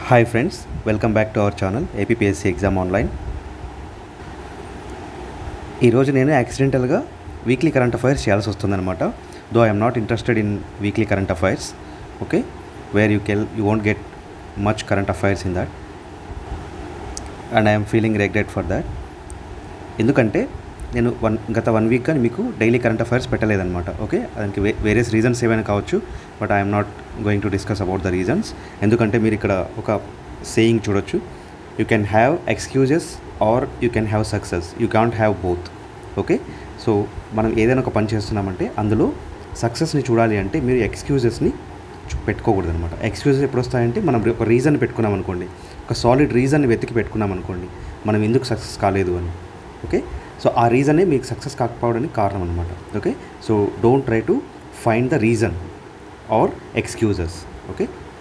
hi friends welcome back to our channel APSC exam online ఈరోజు నేను యాక్సిడెంటల్గా weekly current affairs చేయాల్సి వస్తుందన్నమాట though I'm not interested in weekly current affairs okay where you can you won't get much current affairs in that and I'm feeling regret for that ఎందుకంటే నేను one గత one వీక్గా మీకు daily current affairs పెట్టలేదన్నమాట okay దానికి వే various reasons ఏమైనా కావచ్చు but I'm not going to discuss about the reasons ఎందుకంటే మీరు ఇక్కడ ఒక సేయింగ్ చూడొచ్చు you can have excuses or you can have success you can't have both okay so మనం ఏదైనా ఒక పని చేస్తున్నామంటే అందులో సక్సెస్ని చూడాలి అంటే మీరు ఎక్స్క్యూజెస్ని పెట్టుకోకూడదు అనమాట ఎక్స్క్యూజెస్ ఎప్పుడు వస్తాయంటే మనం ఒక రీజన్ పెట్టుకున్నాం అనుకోండి ఒక సాలిడ్ రీజన్ని వెతికి పెట్టుకున్నాం అనుకోండి మనం ఎందుకు సక్సెస్ కాలేదు అని ఓకే సో ఆ రీజనే మీకు సక్సెస్ కాకపోవడానికి కారణం అనమాట okay so don't try to find the reason or excuses okay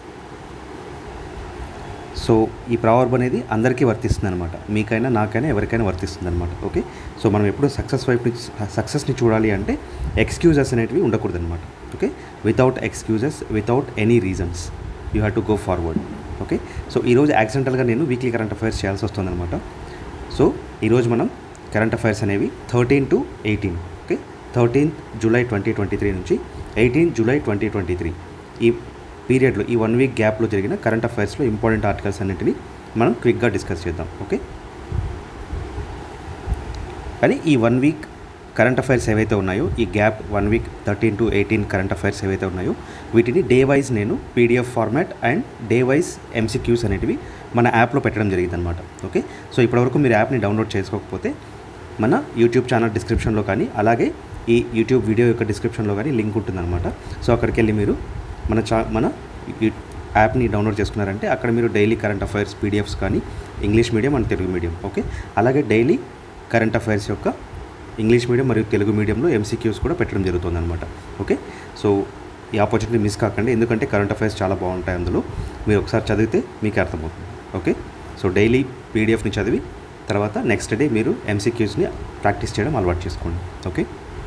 so ఈ ప్రావర్బ్ అనేది అందరికీ వర్తిస్తుంది అనమాట మీకైనా నాకైనా ఎవరికైనా వర్తిస్తుంది అనమాట ఓకే సో మనం ఎప్పుడు సక్సెస్ వైపు సక్సెస్ని చూడాలి అంటే ఎక్స్క్యూజెస్ అనేటివి ఉండకూడదు అనమాట okay without excuses without any reasons you have to go forward okay so ఈరోజు యాక్సిడెంటల్గా నేను వీక్లీ కరెంట్ అఫైర్స్ చేయాల్సి వస్తుందన్నమాట సో ఈరోజు మనం కరెంట్ అఫైర్స్ అనేవి thirteen to eighteen okay thirteenth July twenty twenty three నుంచి eighteen July twenty twenty three ఈ పీరియడ్లో ఈ వన్ వీక్ గ్యాప్లో జరిగిన కరెంట్ అఫైర్స్లో ఇంపార్టెంట్ ఆర్టికల్స్ అన్నింటినీ మనం క్విక్గా డిస్కస్ చేద్దాం ఓకే కానీ ఈ వన్ వీక్ కరెంట్ అఫైర్స్ ఏవైతే ఉన్నాయో ఈ gap one week thirteen to eighteen current affairs ఏవైతే ఉన్నాయో వీటిని డే వైజ్ నేను PDF format and day wise MCQs అనేటివి మన యాప్లో పెట్టడం జరిగింది అనమాట ఓకే సో ఇప్పటివరకు మీరు యాప్ని డౌన్లోడ్ చేసుకోకపోతే మన యూట్యూబ్ ఛానల్ డిస్క్రిప్షన్లో కానీ అలాగే ఈ యూట్యూబ్ వీడియో యొక్క డిస్క్రిప్షన్లో కానీ లింక్ ఉంటుందన్నమాట సో అక్కడికి వెళ్ళి మీరు మన చా మన యాప్ని డౌన్లోడ్ చేసుకున్నారంటే అక్కడ మీరు డైలీ కరెంట్ అఫైర్స్ పీడిఎఫ్స్ కానీ English medium and Telugu medium okay అలాగే డైలీ కరెంట్ అఫైర్స్ యొక్క ఇంగ్లీష్ మీడియం మరియు తెలుగు మీడియంలో ఎంసీక్యూస్ కూడా పెట్టడం జరుగుతుంది అనమాట ఓకే సో ఈ ఆపర్చునిటీ మిస్ కాకండి ఎందుకంటే కరెంట్ అఫైర్స్ చాలా బాగుంటాయి అందులో మీరు ఒకసారి చదివితే మీకు అర్థమవుతుంది ఓకే సో డైలీ పీడిఎఫ్ని చదివి తర్వాత నెక్స్ట్ డే మీరు ఎంసీక్యూస్ని ప్రాక్టీస్ చేయడం అలవాటు చేసుకోండి okay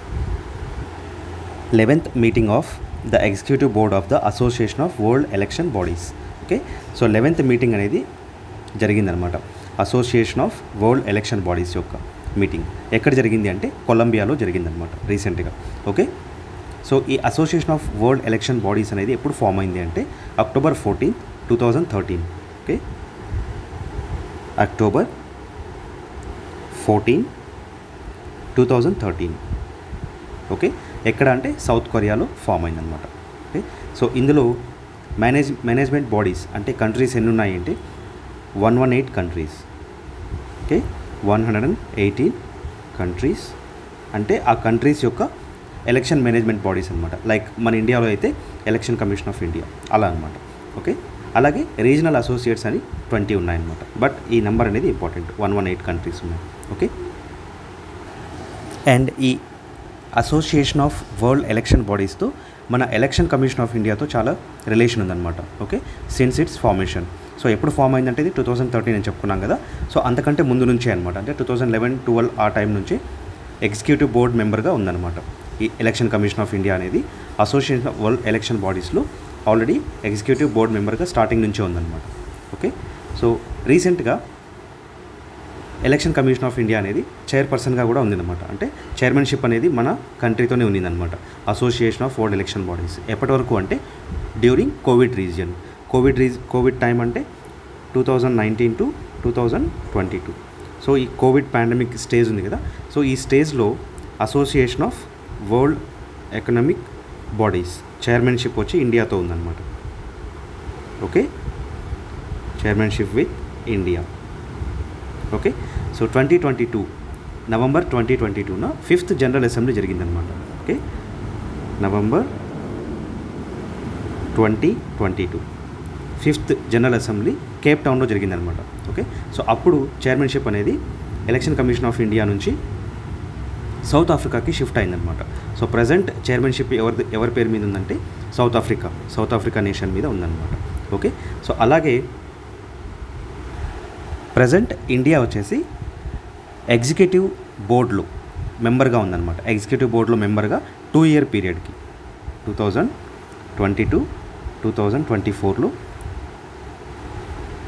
eleventh meeting of the executive board of the association of world election bodies okay so eleventh meeting అనేది జరిగిందనమాట association of world election bodies యొక్క మీటింగ్ ఎక్కడ జరిగింది అంటే కొలంబియాలో జరిగిందనమాట రీసెంట్గా ఓకే సో ఈ association of world election bodies అనేది ఎప్పుడు ఫామ్ అయింది అంటే October fourteen two thousand thirteen okay October fourteen two thousand thirteen okay ఎక్కడ అంటే సౌత్ కొరియాలో ఫామ్ అయిందనమాట ఓకే సో ఇందులో మేనేజ్ మేనేజ్మెంట్ బాడీస్ అంటే కంట్రీస్ ఎన్ని ఉన్నాయి అంటే one one eight countries okay one hundred and eighteen countries అంటే ఆ కంట్రీస్ యొక్క ఎలక్షన్ మేనేజ్మెంట్ బాడీస్ అనమాట లైక్ మన ఇండియాలో అయితే ఎలక్షన్ కమిషన్ ఆఫ్ ఇండియా అలా అనమాట ఓకే అలాగే రీజనల్ అసోసియేట్స్ అని ట్వంటీ ఉన్నాయన్నమాట బట్ ఈ నెంబర్ అనేది important one one eight countries ఉన్నాయి ఓకే అండ్ ఈ అసోసియేషన్ ఆఫ్ వరల్డ్ ఎలక్షన్ బాడీస్తో మన ఎలక్షన్ కమిషన్ ఆఫ్ ఇండియాతో చాలా రిలేషన్ ఉందన్నమాట okay since its formation so ఎప్పుడు ఫామ్ అయిందంటే ఇది టూ థౌసండ్ థర్టీన్ అని చెప్పుకున్నాం కదా సో అంతకంటే ముందు నుంచే అనమాట అంటే టూ థౌసండ్ లెవెన్ ట్వెల్వ్ ఆ టైం నుంచి ఎగ్జిక్యూటివ్ బోర్డ్ మెంబర్గా ఉందన్నమాట ఈ ఎలక్షన్ కమిషన్ ఆఫ్ ఇండియా అనేది అసోసియేషన్ ఆఫ్ వరల్డ్ ఎలక్షన్ బాడీస్లో ఆల్రెడీ ఎగ్జిక్యూటివ్ బోర్డ్ మెంబర్గా స్టార్టింగ్ నుంచే ఉందన్నమాట ఓకే సో రీసెంట్గా ఎలక్షన్ కమిషన్ ఆఫ్ ఇండియా అనేది చైర్పర్సన్గా కూడా ఉందన్నమాట అంటే చైర్మన్షిప్ అనేది మన కంట్రీతోనే ఉందన్నమాట association of world election bodies ఎప్పటి వరకు అంటే డ్యూరింగ్ కోవిడ్ రీజియన్ కోవిడ్ రీజ్ కోవిడ్ టైం అంటే two thousand nineteen to two thousand twenty two so ఈ కోవిడ్ పాండమిక్ స్టేజ్ ఉంది కదా సో ఈ స్టేజ్లో association of world economic bodies chairmanship వచ్చి ఇండియాతో ఉందన్నమాట okay chairmanship with India okay so twenty twenty two November twenty twenty టూన fifth general assembly జరిగిందనమాట okay November twenty twenty two fifth general assembly cape టౌన్లో జరిగిందనమాట okay so అప్పుడు chairmanship అనేది election commission of India నుంచి South ఆఫ్రికాకి shift అయిందనమాట so present chairmanship ఎవరి ఎవరి పేరు మీద ఉందంటే South Africa South Africa nation మీద ఉందన్నమాట ఓకే సో అలాగే ప్రజెంట్ ఇండియా వచ్చేసి ఎగ్జిక్యూటివ్ బోర్డులో మెంబర్గా ఉందన్నమాట ఎగ్జిక్యూటివ్ బోర్డులో మెంబర్గా టూ ఇయర్ పీరియడ్కి two thousand twenty two two thousand twenty ఫోర్లో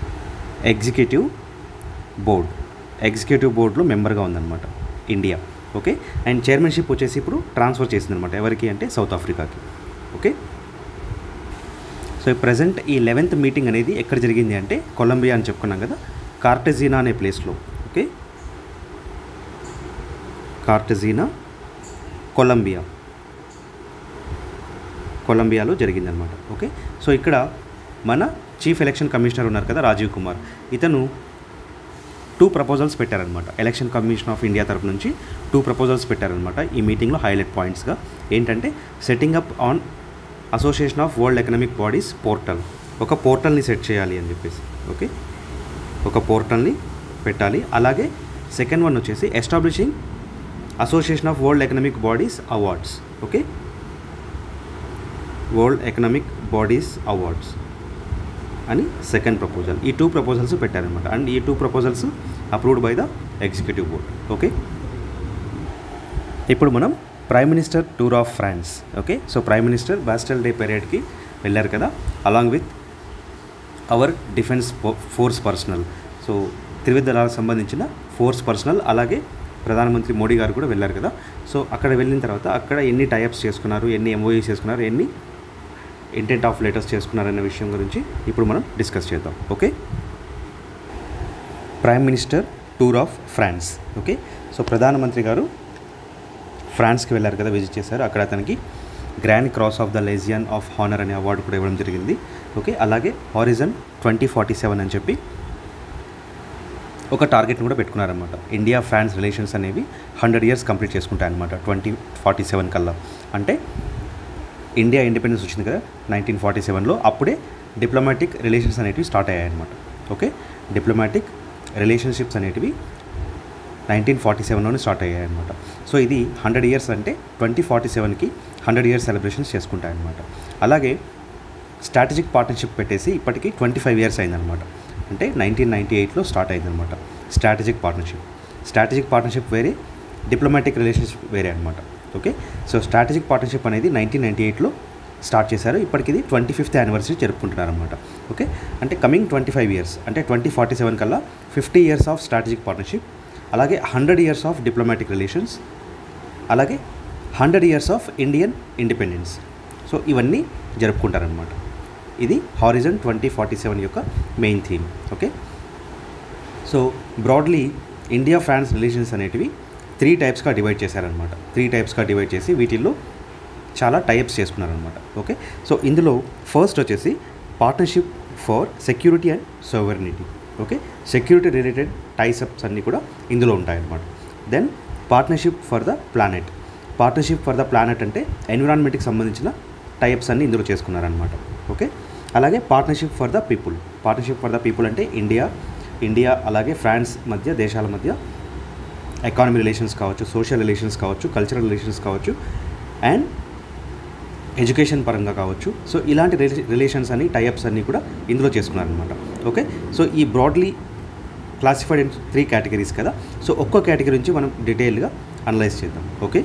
ఎగ్జిక్యూటివ్ బోర్డ్ ఎగ్జిక్యూటివ్ బోర్డులో మెంబర్గా ఉందన్నమాట ఇండియా ఓకే అండ్ చైర్మన్షిప్ వచ్చేసి ఇప్పుడు ట్రాన్స్ఫర్ చేసిందనమాట ఎవరికి అంటే సౌత్ ఆఫ్రికాకి ఓకే సో ప్రజెంట్ ఈ లెవెన్త్ మీటింగ్ అనేది ఎక్కడ జరిగింది అంటే కొలంబియా అని చెప్పుకున్నాం కదా కార్టెజీనా అనే ప్లేస్లో ఓకే కార్టెజీనా కొలంబియా కొలంబియాలో జరిగిందనమాట ఓకే సో ఇక్కడ మన చీఫ్ ఎలక్షన్ కమిషనర్ ఉన్నారు కదా రాజీవ్ కుమార్ ఇతను టూ ప్రపోజల్స్ పెట్టారనమాట ఎలక్షన్ కమిషన్ ఆఫ్ ఇండియా తరపు నుంచి టూ ప్రపోజల్స్ పెట్టారనమాట ఈ మీటింగ్లో హైలైట్ పాయింట్స్గా ఏంటంటే setting up on association of world economic bodies portal ఒక పోర్టల్ని సెట్ చేయాలి అని చెప్పేసి ఓకే ఒక పోర్టల్ని పెట్టాలి అలాగే సెకండ్ వన్ వచ్చేసి establishing association of world economic bodies awards okay world economic bodies awards అని సెకండ్ ప్రపోజల్ ఈ టూ ప్రపోజల్స్ పెట్టారనమాట అండ్ ఈ two proposals approved by the executive board okay ఇప్పుడు మనం prime minister tour of France okay so prime minister Bastille day పెరేడ్కి వెళ్ళారు కదా along with our defence force personnel so త్రివిధ దళాలకు సంబంధించిన ఫోర్స్ పర్సనల్ అలాగే ప్రధానమంత్రి మోడీ గారు కూడా వెళ్ళారు కదా సో అక్కడ వెళ్ళిన తర్వాత అక్కడ ఎన్ని టైప్స్ చేసుకున్నారు ఎన్ని ఎంఓఈస్ చేసుకున్నారు ఎన్ని ఇంటెంట్ ఆఫ్ లెటర్స్ చేసుకున్నారనే విషయం గురించి ఇప్పుడు మనం డిస్కస్ చేద్దాం okay prime minister tour of France okay so ప్రధానమంత్రి గారు ఫ్రాన్స్కి వెళ్ళారు కదా విజిట్ చేశారు అక్కడ అతనికి grand cross of the legion of honour అనే అవార్డు కూడా ఇవ్వడం జరిగింది ఓకే అలాగే హారిజన్ ట్వంటీ ఫార్టీ సెవెన్ అని చెప్పి ఒక టార్గెట్ని కూడా పెట్టుకున్నారనమాట ఇండియా ఫ్రాన్స్ రిలేషన్స్ అనేవి హండ్రెడ్ ఇయర్స్ కంప్లీట్ చేసుకుంటాయన్నమాట ట్వంటీ ఫార్టీ సెవెన్ కల్లా అంటే ఇండియా ఇండిపెండెన్స్ వచ్చింది కదా నైన్టీన్ ఫార్టీ సెవెన్లో అప్పుడే డిప్లొమాటిక్ రిలేషన్స్ అనేటివి స్టార్ట్ అయ్యాయన్నమాట ఓకే డిప్లొమాటిక్ రిలేషన్షిప్స్ అనేటివి నైన్టీన్ ఫార్టీ సెవెన్లోనే స్టార్ట్ అయ్యాయి అనమాట సో ఇది హండ్రెడ్ ఇయర్స్ అంటే ట్వంటీ ఫార్టీ సెవెన్కి హండ్రెడ్ ఇయర్స్ సెలబ్రేషన్స్ చేసుకుంటాయన్నమాట అలాగే స్ట్రాటజిక్ పార్ట్నర్షిప్ పెట్టేసి ఇప్పటికీ ట్వంటీ ఫైవ్ ఇయర్స్ అయిందనమాట అంటే నైన్టీన్ నైంటీ ఎయిట్లో స్టార్ట్ అయిందనమాట స్ట్రాటజిక్ పార్ట్నర్షిప్ స్ట్రాటజిక్ పార్ట్నర్షిప్ వేరే డిప్లొమాటిక్ రిలేషన్షిప్ వేరే అనమాట ఓకే సో స్ట్రాటజిక్ పార్ట్నర్షిప్ అనేది నైన్టీన్ నైంటీ ఎయిట్లో స్టార్ట్ చేశారు ఇప్పటికి ఇది ట్వంటీ ఫిఫ్త్ యానివర్సరీ జరుపుకుంటున్నారు అనమాట ఓకే అంటే కమింగ్ ట్వంటీ ఫైవ్ ఇయర్స్ అంటే ట్వంటీ ఫార్టీ సెవెన్ కల్లా fifty years of strategic partnership అలాగే hundred years of diplomatic relations అలాగే hundred years of Indian independence so ఇవన్నీ జరుపుకుంటారనమాట ఇది హారిజన్ ట్వంటీ ఫార్టీ సెవెన్ యొక్క main theme okay so broadly India France relations అనేటివి three టైప్స్గా divide చేశారనమాట త్రీ టైప్స్గా డివైడ్ చేసి వీటిల్లో చాలా టైప్స్ చేసుకున్నారనమాట ఓకే సో ఇందులో ఫస్ట్ వచ్చేసి partnership for security and sovereignty okay security related tie ups అన్నీ కూడా ఇందులో ఉంటాయన్నమాట then partnership for the planet partnership for the planet అంటే ఎన్విరాన్మెంట్కి సంబంధించిన టైప్స్ అన్నీ ఇందులో చేసుకున్నారనమాట ఓకే అలాగే partnership for the people partnership for the people అంటే ఇండియా ఇండియా అలాగే ఫ్రాన్స్ మధ్య దేశాల మధ్య ఎకానమీ రిలేషన్స్ కావచ్చు సోషల్ రిలేషన్స్ కావచ్చు కల్చరల్ రిలేషన్స్ కావచ్చు అండ్ ఎడ్యుకేషన్ పరంగా కావచ్చు సో ఇలాంటి రిలేషన్స్ అన్ని టైప్స్ అన్నీ కూడా ఇందులో చేసుకున్నారనమాట ఓకే సో ఈ broadly classified in three categories కదా సో ఒక్కో కేటగిరీ నుంచి మనం డీటెయిల్గా అనలైజ్ చేద్దాం okay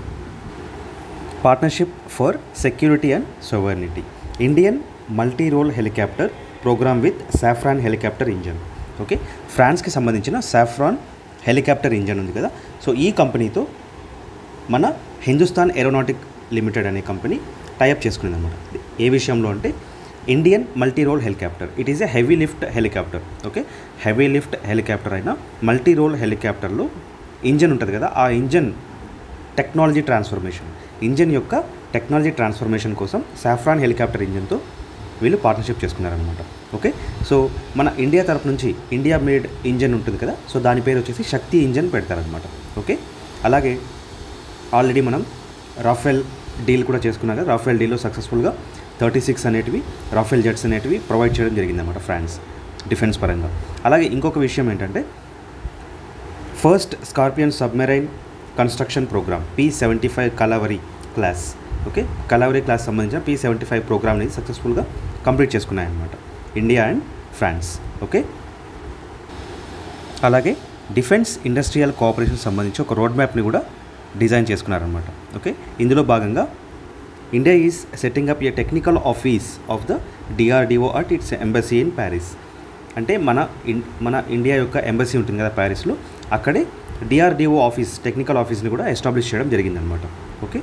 partnership for security and sovereignty Indian multi role helicopter programme with Safran helicopter engine okay ఫ్రాన్స్కి సంబంధించిన సాఫ్రాన్ హెలికాప్టర్ ఇంజన్ ఉంది కదా సో ఈ కంపెనీతో మన హిందుస్థాన్ ఏరోనాటిక్ లిమిటెడ్ అనే కంపెనీ టైఅప్ చేసుకునేది అనమాట ఏ విషయంలో అంటే Indian multi role helicopter it is a heavy lift helicopter okay heavy lift helicopter అయినా మల్టీ రోల్ హెలికాప్టర్లో ఇంజన్ ఉంటుంది కదా ఆ ఇంజన్ టెక్నాలజీ ట్రాన్స్ఫర్మేషన్ ఇంజన్ యొక్క టెక్నాలజీ ట్రాన్స్ఫర్మేషన్ కోసం సాఫ్రాన్ హెలికాప్టర్ ఇంజన్తో వీళ్ళు పార్ట్నర్షిప్ చేసుకున్నారనమాట ఓకే సో మన ఇండియా తరపు నుంచి ఇండియా మేడ్ ఇంజన్ ఉంటుంది కదా సో దాని పేరు వచ్చేసి శక్తి ఇంజన్ పెడతారనమాట ఓకే అలాగే ఆల్రెడీ మనం రాఫెల్ డీల్ కూడా చేసుకున్నాం కదా రాఫెల్ డీల్లో సక్సెస్ఫుల్గా థర్టీ సిక్స్ అనేటివి రాఫెల్ జెట్స్ అనేటివి ప్రొవైడ్ చేయడం జరిగిందన్నమాట ఫ్రాన్స్ డిఫెన్స్ పరంగా అలాగే ఇంకొక విషయం ఏంటంటే first Scorpion submarine construction programme P seventy five Kalvari class okay Kalvari class సంబంధించిన పీ సెవెంటీ ఫైవ్ ప్రోగ్రామ్ అనేది సక్సెస్ఫుల్గా కంప్లీట్ చేసుకున్నాయన్నమాట ఇండియా అండ్ ఫ్రాన్స్ ఓకే అలాగే డిఫెన్స్ ఇండస్ట్రియల్ కోఆపరేషన్ సంబంధించి ఒక రోడ్ మ్యాప్ని కూడా డిజైన్ చేసుకున్నారనమాట ఓకే ఇందులో భాగంగా India is setting up a technical office of the DRDO at its embassy in Paris అంటే మన ఇన్ మన ఇండియా యొక్క ఎంబసీ ఉంటుంది కదా ప్యారిస్లో అక్కడే డిఆర్డిఓ ఆఫీస్ టెక్నికల్ ఆఫీస్ని కూడా ఎస్టాబ్లిష్ చేయడం జరిగిందనమాట ఓకే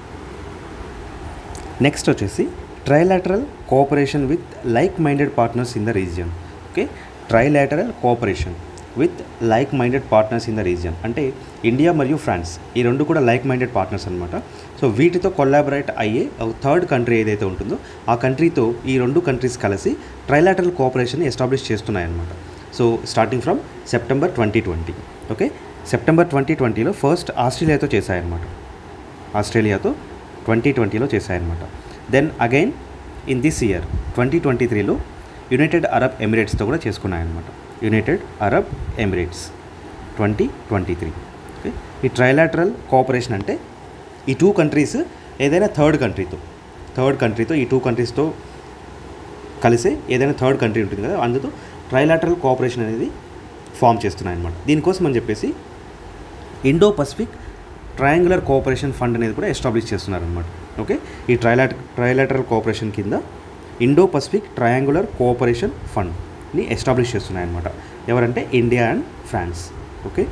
నెక్స్ట్ వచ్చేసి trilateral cooperation with like minded partners in the region okay trilateral cooperation with like minded partners in the region అంటే ఇండియా మరియు ఫ్రాన్స్ ఈ రెండు కూడా లైక్ మైండెడ్ పార్ట్నర్స్ అనమాట సో వీటితో కొలాబరేట్ అయ్యే థర్డ్ కంట్రీ ఏదైతే ఉంటుందో ఆ కంట్రీతో ఈ రెండు కంట్రీస్ కలిసి ట్రైలాటరల్ కోఆపరేషన్ ఎస్టాబ్లిష్ చేస్తున్నాయన్నమాట so starting from September twenty twenty okay September twenty ట్వంటీలో ఫస్ట్ ఆస్ట్రేలియాతో చేశాయన్నమాట ఆస్ట్రేలియాతో ట్వంటీ ట్వంటీలో చేశాయన్నమాట then again in this year twenty twenty త్రీలో యునైటెడ్ అరబ్ ఎమిరేట్స్తో కూడా చేసుకున్నాయన్నమాట United Arab Emirates twenty twenty three okay ఈ ట్రైలాటరల్ కోఆపరేషన్ అంటే ఈ టూ కంట్రీస్ ఏదైనా థర్డ్ కంట్రీతో థర్డ్ కంట్రీతో ఈ టూ కంట్రీస్తో కలిసే ఏదైనా థర్డ్ కంట్రీ ఉంటుంది కదా అందుతో ట్రైలాటరల్ కోఆపరేషన్ అనేది ఫామ్ చేస్తున్నాయి అనమాట దీనికోసం అని చెప్పేసి Indo Pacific triangular cooperation fund అనేది కూడా ఎస్టాబ్లిష్ చేస్తున్నారనమాట ఓకే ఈ ట్రైలాట్ ట్రైలాటరల్ కోఆపరేషన్ కింద ఇండో పసిఫిక్ ట్రయాంగులర్ కోఆపరేషన్ ఫండ్ని ఎస్టాబ్లిష్ చేస్తున్నాయన్నమాట ఎవరంటే India and France okay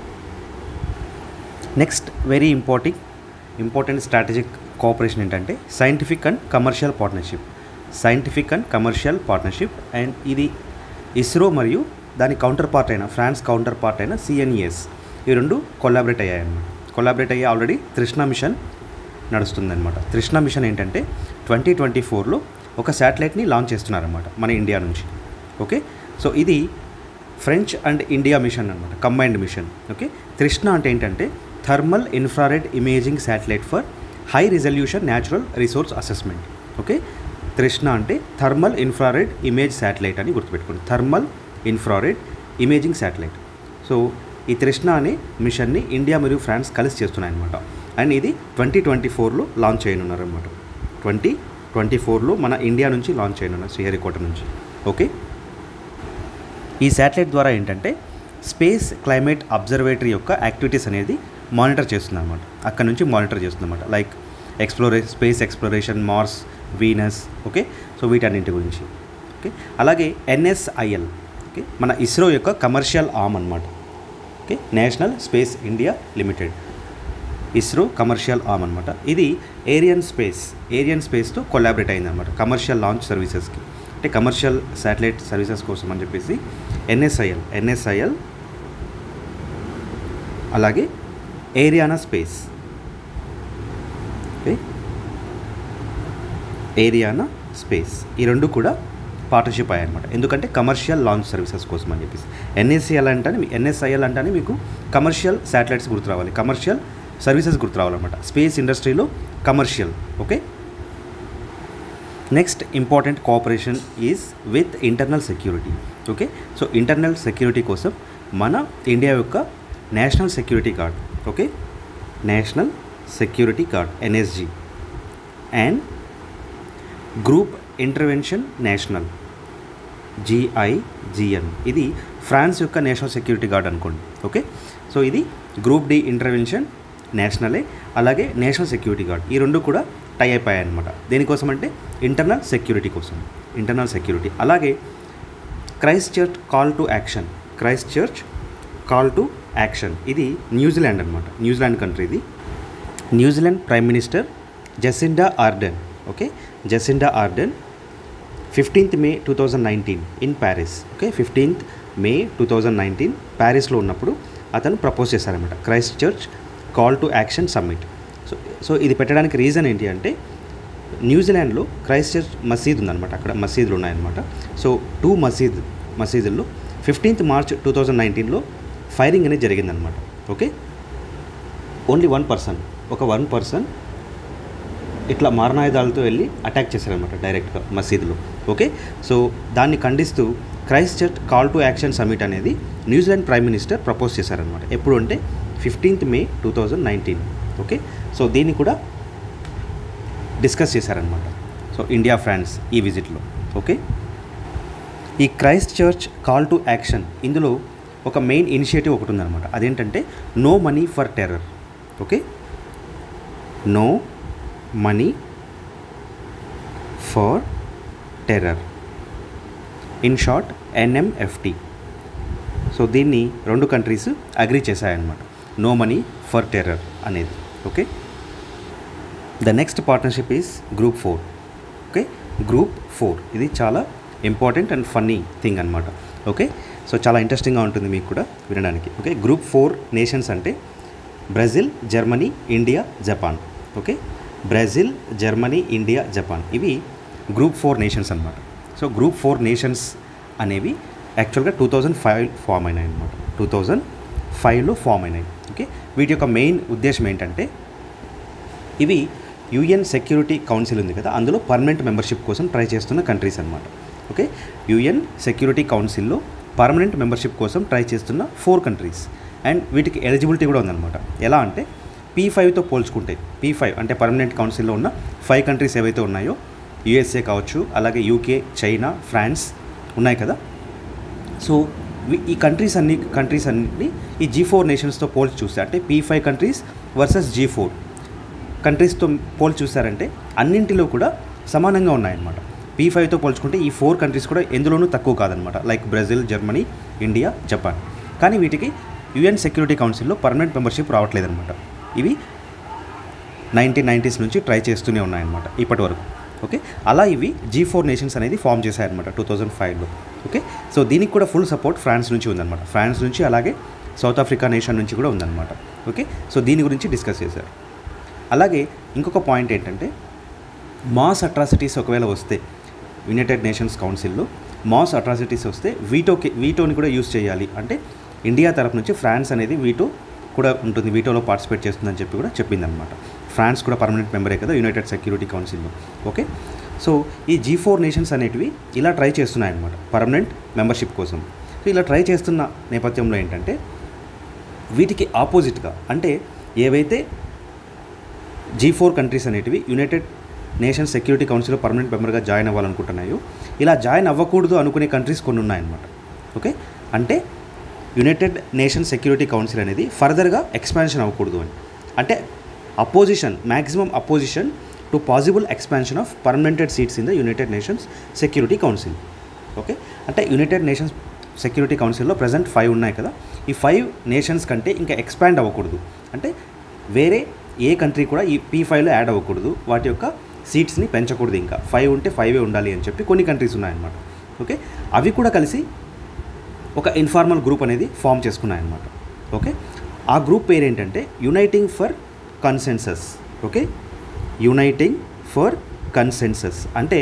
next very important important strategic cooperation ఏంటంటే scientific and commercial partnership scientific and commercial partnership and ఇది ఇస్రో మరియు దాని కౌంటర్ పార్ట్ అయిన ఫ్రాన్స్ కౌంటర్ పార్ట్ అయిన సిఎన్ఈఎస్ ఈ రెండు కొలాబరేట్ అయ్యాయన్నమాట కొలాబరేట్ అయ్యి ఆల్రెడీ తృష్ణ మిషన్ నడుస్తుందన్నమాట తృష్ణ మిషన్ ఏంటంటే ట్వంటీ ట్వంటీ ఫోర్లో ఒక శాటిలైట్ని లాంచ్ చేస్తున్నారన్నమాట మన ఇండియా నుంచి ఓకే సో ఇది ఫ్రెంచ్ అండ్ ఇండియా మిషన్ అనమాట కంబైన్డ్ మిషన్ ఓకే తృష్ణ అంటే ఏంటంటే thermal infrared imaging satellite for high resolution natural resource assessment okay Trishna అంటే థర్మల్ ఇన్ఫ్రారెడ్ ఇమేజ్ శాటిలైట్ అని గుర్తుపెట్టుకోండి thermal infrared imaging satellite so ఈ తృష్ణ అనే మిషన్ని ఇండియా మరియు ఫ్రాన్స్ కలిసి చేస్తున్నాయన్నమాట అండ్ ఇది ట్వంటీ ట్వంటీ ఫోర్లో లాంచ్ చేయనున్నారు అనమాట ట్వంటీ ట్వంటీ ఫోర్లో మన ఇండియా నుంచి లాంచ్ చేయనున్నారు శ్రీహరికోట నుంచి ఓకే ఈ శాటిలైట్ ద్వారా ఏంటంటే స్పేస్ క్లైమేట్ అబ్జర్వేటరీ యొక్క యాక్టివిటీస్ అనేది మానిటర్ చేస్తుంది అనమాట అక్కడ నుంచి మానిటర్ చేస్తుంది అనమాట like explore space exploration Mars Venus okay so వీటన్నింటి గురించి ఓకే అలాగే ఎన్ఎస్ఐఎల్ ఓకే మన ఇస్రో యొక్క కమర్షియల్ ఆర్మ్ అనమాట okay national space India limited ISRO commercial arm అనమాట ఇది ఏరియన్ స్పేస్ ఏరియన్ స్పేస్తో కొలాబరేట్ అయిందన్నమాట కమర్షియల్ లాంచ్ సర్వీసెస్కి అంటే కమర్షియల్ శాటిలైట్ సర్వీసెస్ కోసం అని చెప్పేసి ఎన్ఎస్ఐఎల్ ఎన్ఎస్ఐఎల్ అలాగే Ariane space okay Ariane space ఈ రెండు కూడా పార్ట్నర్షిప్ అయ్యాయన్నమాట ఎందుకంటే కమర్షియల్ లాంచ్ సర్వీసెస్ కోసం అని చెప్పేసి ఎన్ఎస్సిఎల్ అంటే ఎన్ఎస్ఐఎల్ అంటే మీకు కమర్షియల్ శాటిలైట్స్ గుర్తు రావాలి కమర్షియల్ సర్వీసెస్ గుర్తు రావాలన్నమాట స్పేస్ ఇండస్ట్రీలో commercial okay next important cooperation is with internal security okay so internal security కోసం మన ఇండియా యొక్క national security guard okay national security guard NSG and group intervention national GIGN ఇది France యొక్క national security guard అనుకోండి okay so ఇది group de intervention నేషనలే అలాగే national security gourd ఈ రెండు కూడా టై అయిపోయాయి అనమాట దేనికోసం అంటే ఇంటర్నల్ సెక్యూరిటీ కోసం ఇంటర్నల్ సెక్యూరిటీ అలాగే Christchurch call to action Christchurch call to action ఇది న్యూజిలాండ్ అనమాట న్యూజిలాండ్ కంట్రీ ఇది New Zealand prime minister Jacinda Ardern okay Jacinda Ardern fifteenth May two thousand nineteen in Paris okay fifteenth May two thousand nineteen ప్యారిస్లో ఉన్నప్పుడు అతను propose చేశారనమాట Christchurch call to action summit so so ఇది పెట్టడానికి reason ఏంటి అంటే న్యూజిలాండ్లో Christ church మసీద్ ఉందన్నమాట అక్కడ మసీదులు ఉన్నాయన్నమాట సో టూ మసీద్ మసీదుల్లో ఫిఫ్టీన్త్ మార్చ్ టూ థౌజండ్ నైన్టీన్లో ఫైరింగ్ అనేది జరిగిందనమాట ఓకే ఓన్లీ వన్ పర్సన్ ఒక వన్ పర్సన్ ఇట్లా మారణాయుధాలతో వెళ్ళి అటాక్ చేశారనమాట డైరెక్ట్గా మసీదులో ఓకే సో దాన్ని ఖండిస్తూ Christchurch call to action summit అనేది న్యూజిలాండ్ ప్రైమ్ మినిస్టర్ ప్రపోజ్ చేశారనమాట ఎప్పుడు అంటే fifteenth May two thousand nineteen okay so దీన్ని కూడా డిస్కస్ చేశారనమాట సో ఇండియా ఫ్రాన్స్ ఈ విజిట్లో ఓకే ఈ Christchurch call to action ఇందులో ఒక మెయిన్ ఇనిషియేటివ్ ఒకటి ఉందన్నమాట అదేంటంటే no money for terror okay no money for terror in short NMFT so దీన్ని రెండు కంట్రీస్ అగ్రి చేశాయన్నమాట నో మనీ ఫర్ టెర్రర్ అనేది okay the next partnership is group four okay group four ఇది చాలా important and funny thing అనమాట okay so చాలా ఇంట్రెస్టింగ్గా ఉంటుంది మీకు కూడా వినడానికి ఓకే గ్రూప్ ఫోర్ నేషన్స్ అంటే Brazil Germany India Japan okay Brazil Germany India Japan ఇవి గ్రూప్ ఫోర్ నేషన్స్ అనమాట సో గ్రూప్ ఫోర్ నేషన్స్ అనేవి యాక్చువల్గా టూ థౌజండ్ ఫైవ్ ఫామ్ అయినాయి అనమాట టూ థౌజండ్ ఫైవ్లో ఫామ్ అయినాయి ఓకే వీటి యొక్క మెయిన్ ఉద్దేశం ఏంటంటే ఇవి యుఎన్ సెక్యూరిటీ కౌన్సిల్ ఉంది కదా అందులో పర్మనెంట్ మెంబర్షిప్ కోసం ట్రై చేస్తున్న కంట్రీస్ అనమాట ఓకే యుఎన్ సెక్యూరిటీ కౌన్సిల్లో పర్మనెంట్ మెంబర్షిప్ కోసం ట్రై చేస్తున్న ఫోర్ కంట్రీస్ అండ్ వీటికి ఎలిజిబిలిటీ కూడా ఉందన్నమాట ఎలా అంటే పీ ఫైవ్తో పోల్చుకుంటే పీ ఫైవ్ అంటే పర్మనెంట్ కౌన్సిల్లో ఉన్న ఫైవ్ కంట్రీస్ ఏవైతే ఉన్నాయో యుఎస్ఏ కావచ్చు అలాగే యూకే చైనా ఫ్రాన్స్ ఉన్నాయి కదా సో వి- ఈ కంట్రీస్ అన్ని కంట్రీస్ అన్నింటినీ ఈ జీ ఫోర్ నేషన్స్తో పోల్చి చూస్తే అంటే P five countries versus G four కంట్రీస్తో పోల్చి చూసారంటే అన్నింటిలో కూడా సమానంగా ఉన్నాయన్నమాట పీ ఫైవ్తో పోల్చుకుంటే ఈ ఫోర్ కంట్రీస్ కూడా ఎందులోనూ తక్కువ కాదనమాట like Brazil Germany India Japan కానీ వీటికి యుఎన్ సెక్యూరిటీ కౌన్సిల్లో పర్మనెంట్ మెంబర్షిప్ రావట్లేదన్నమాట ఇవి నైన్టీన్ నైంటీస్ నుంచి ట్రై చేస్తూనే ఉన్నాయన్నమాట ఇప్పటి వరకు ఓకే అలా ఇవి జీ ఫోర్ నేషన్స్ అనేది ఫామ్ చేశాయన్నమాట టూ థౌజండ్ ఫైవ్లో ఓకే సో దీనికి కూడా ఫుల్ సపోర్ట్ ఫ్రాన్స్ నుంచి ఉందన్నమాట ఫ్రాన్స్ నుంచి అలాగే సౌత్ ఆఫ్రికా నేషన్ నుంచి కూడా ఉందన్నమాట ఓకే సో దీని గురించి డిస్కస్ చేశారు అలాగే ఇంకొక పాయింట్ ఏంటంటే మాస్ అట్రాసిటీస్ ఒకవేళ వస్తే యునైటెడ్ నేషన్స్ కౌన్సిల్లో మాస్ అట్రాసిటీస్ వస్తే వీటోకి వీటోని కూడా యూస్ చేయాలి అంటే ఇండియా తరపు నుంచి ఫ్రాన్స్ అనేది వీటో కూడా ఉంటుంది వీటోలో పార్టిసిపేట్ చేస్తుందని చెప్పి కూడా చెప్పిందనమాట ఫ్రాన్స్ కూడా పర్మనెంట్ మెంబరే కదా యునైటెడ్ సెక్యూరిటీ కౌన్సిల్లో ఓకే సో ఈ జీ ఫోర్ నేషన్స్ అనేటివి ఇలా ట్రై చేస్తున్నాయన్నమాట పర్మనెంట్ మెంబర్షిప్ కోసం సో ఇలా ట్రై చేస్తున్న నేపథ్యంలో ఏంటంటే వీటికి ఆపోజిట్గా అంటే ఏవైతే జీ ఫోర్ కంట్రీస్ అనేటివి యునైటెడ్ నేషన్ సెక్యూరిటీ కౌన్సిల్లో పర్మనెంట్ మెంబర్గా జాయిన్ అవ్వాలనుకుంటున్నాయో ఇలా జాయిన్ అవ్వకూడదు అనుకునే కంట్రీస్ కొన్ని ఉన్నాయన్నమాట ఓకే అంటే యునైటెడ్ నేషన్ సెక్యూరిటీ కౌన్సిల్ అనేది ఫర్దర్గా ఎక్స్పాన్షన్ అవ్వకూడదు అని అంటే opposition maximum opposition to possible expansion of permanent seats in the United Nations security council okay అంటే యునైటెడ్ నేషన్స్ సెక్యూరిటీ కౌన్సిల్లో ప్రజెంట్ ఫైవ్ ఉన్నాయి కదా ఈ ఫైవ్ నేషన్స్ కంటే ఇంకా ఎక్స్పాండ్ అవ్వకూడదు అంటే వేరే ఏ కంట్రీ కూడా ఈ పీ ఫైవ్లో యాడ్ అవ్వకూడదు వాటి యొక్క సీట్స్ని పెంచకూడదు ఇంకా ఫైవ్ ఉంటే ఫైవే ఉండాలి అని చెప్పి కొన్ని కంట్రీస్ ఉన్నాయన్నమాట ఓకే అవి కూడా కలిసి ఒక ఇన్ఫార్మల్ గ్రూప్ అనేది ఫామ్ చేసుకున్నాయన్నమాట ఓకే ఆ గ్రూప్ పేరు ఏంటంటే uniting for consensus okay uniting for consensus అంటే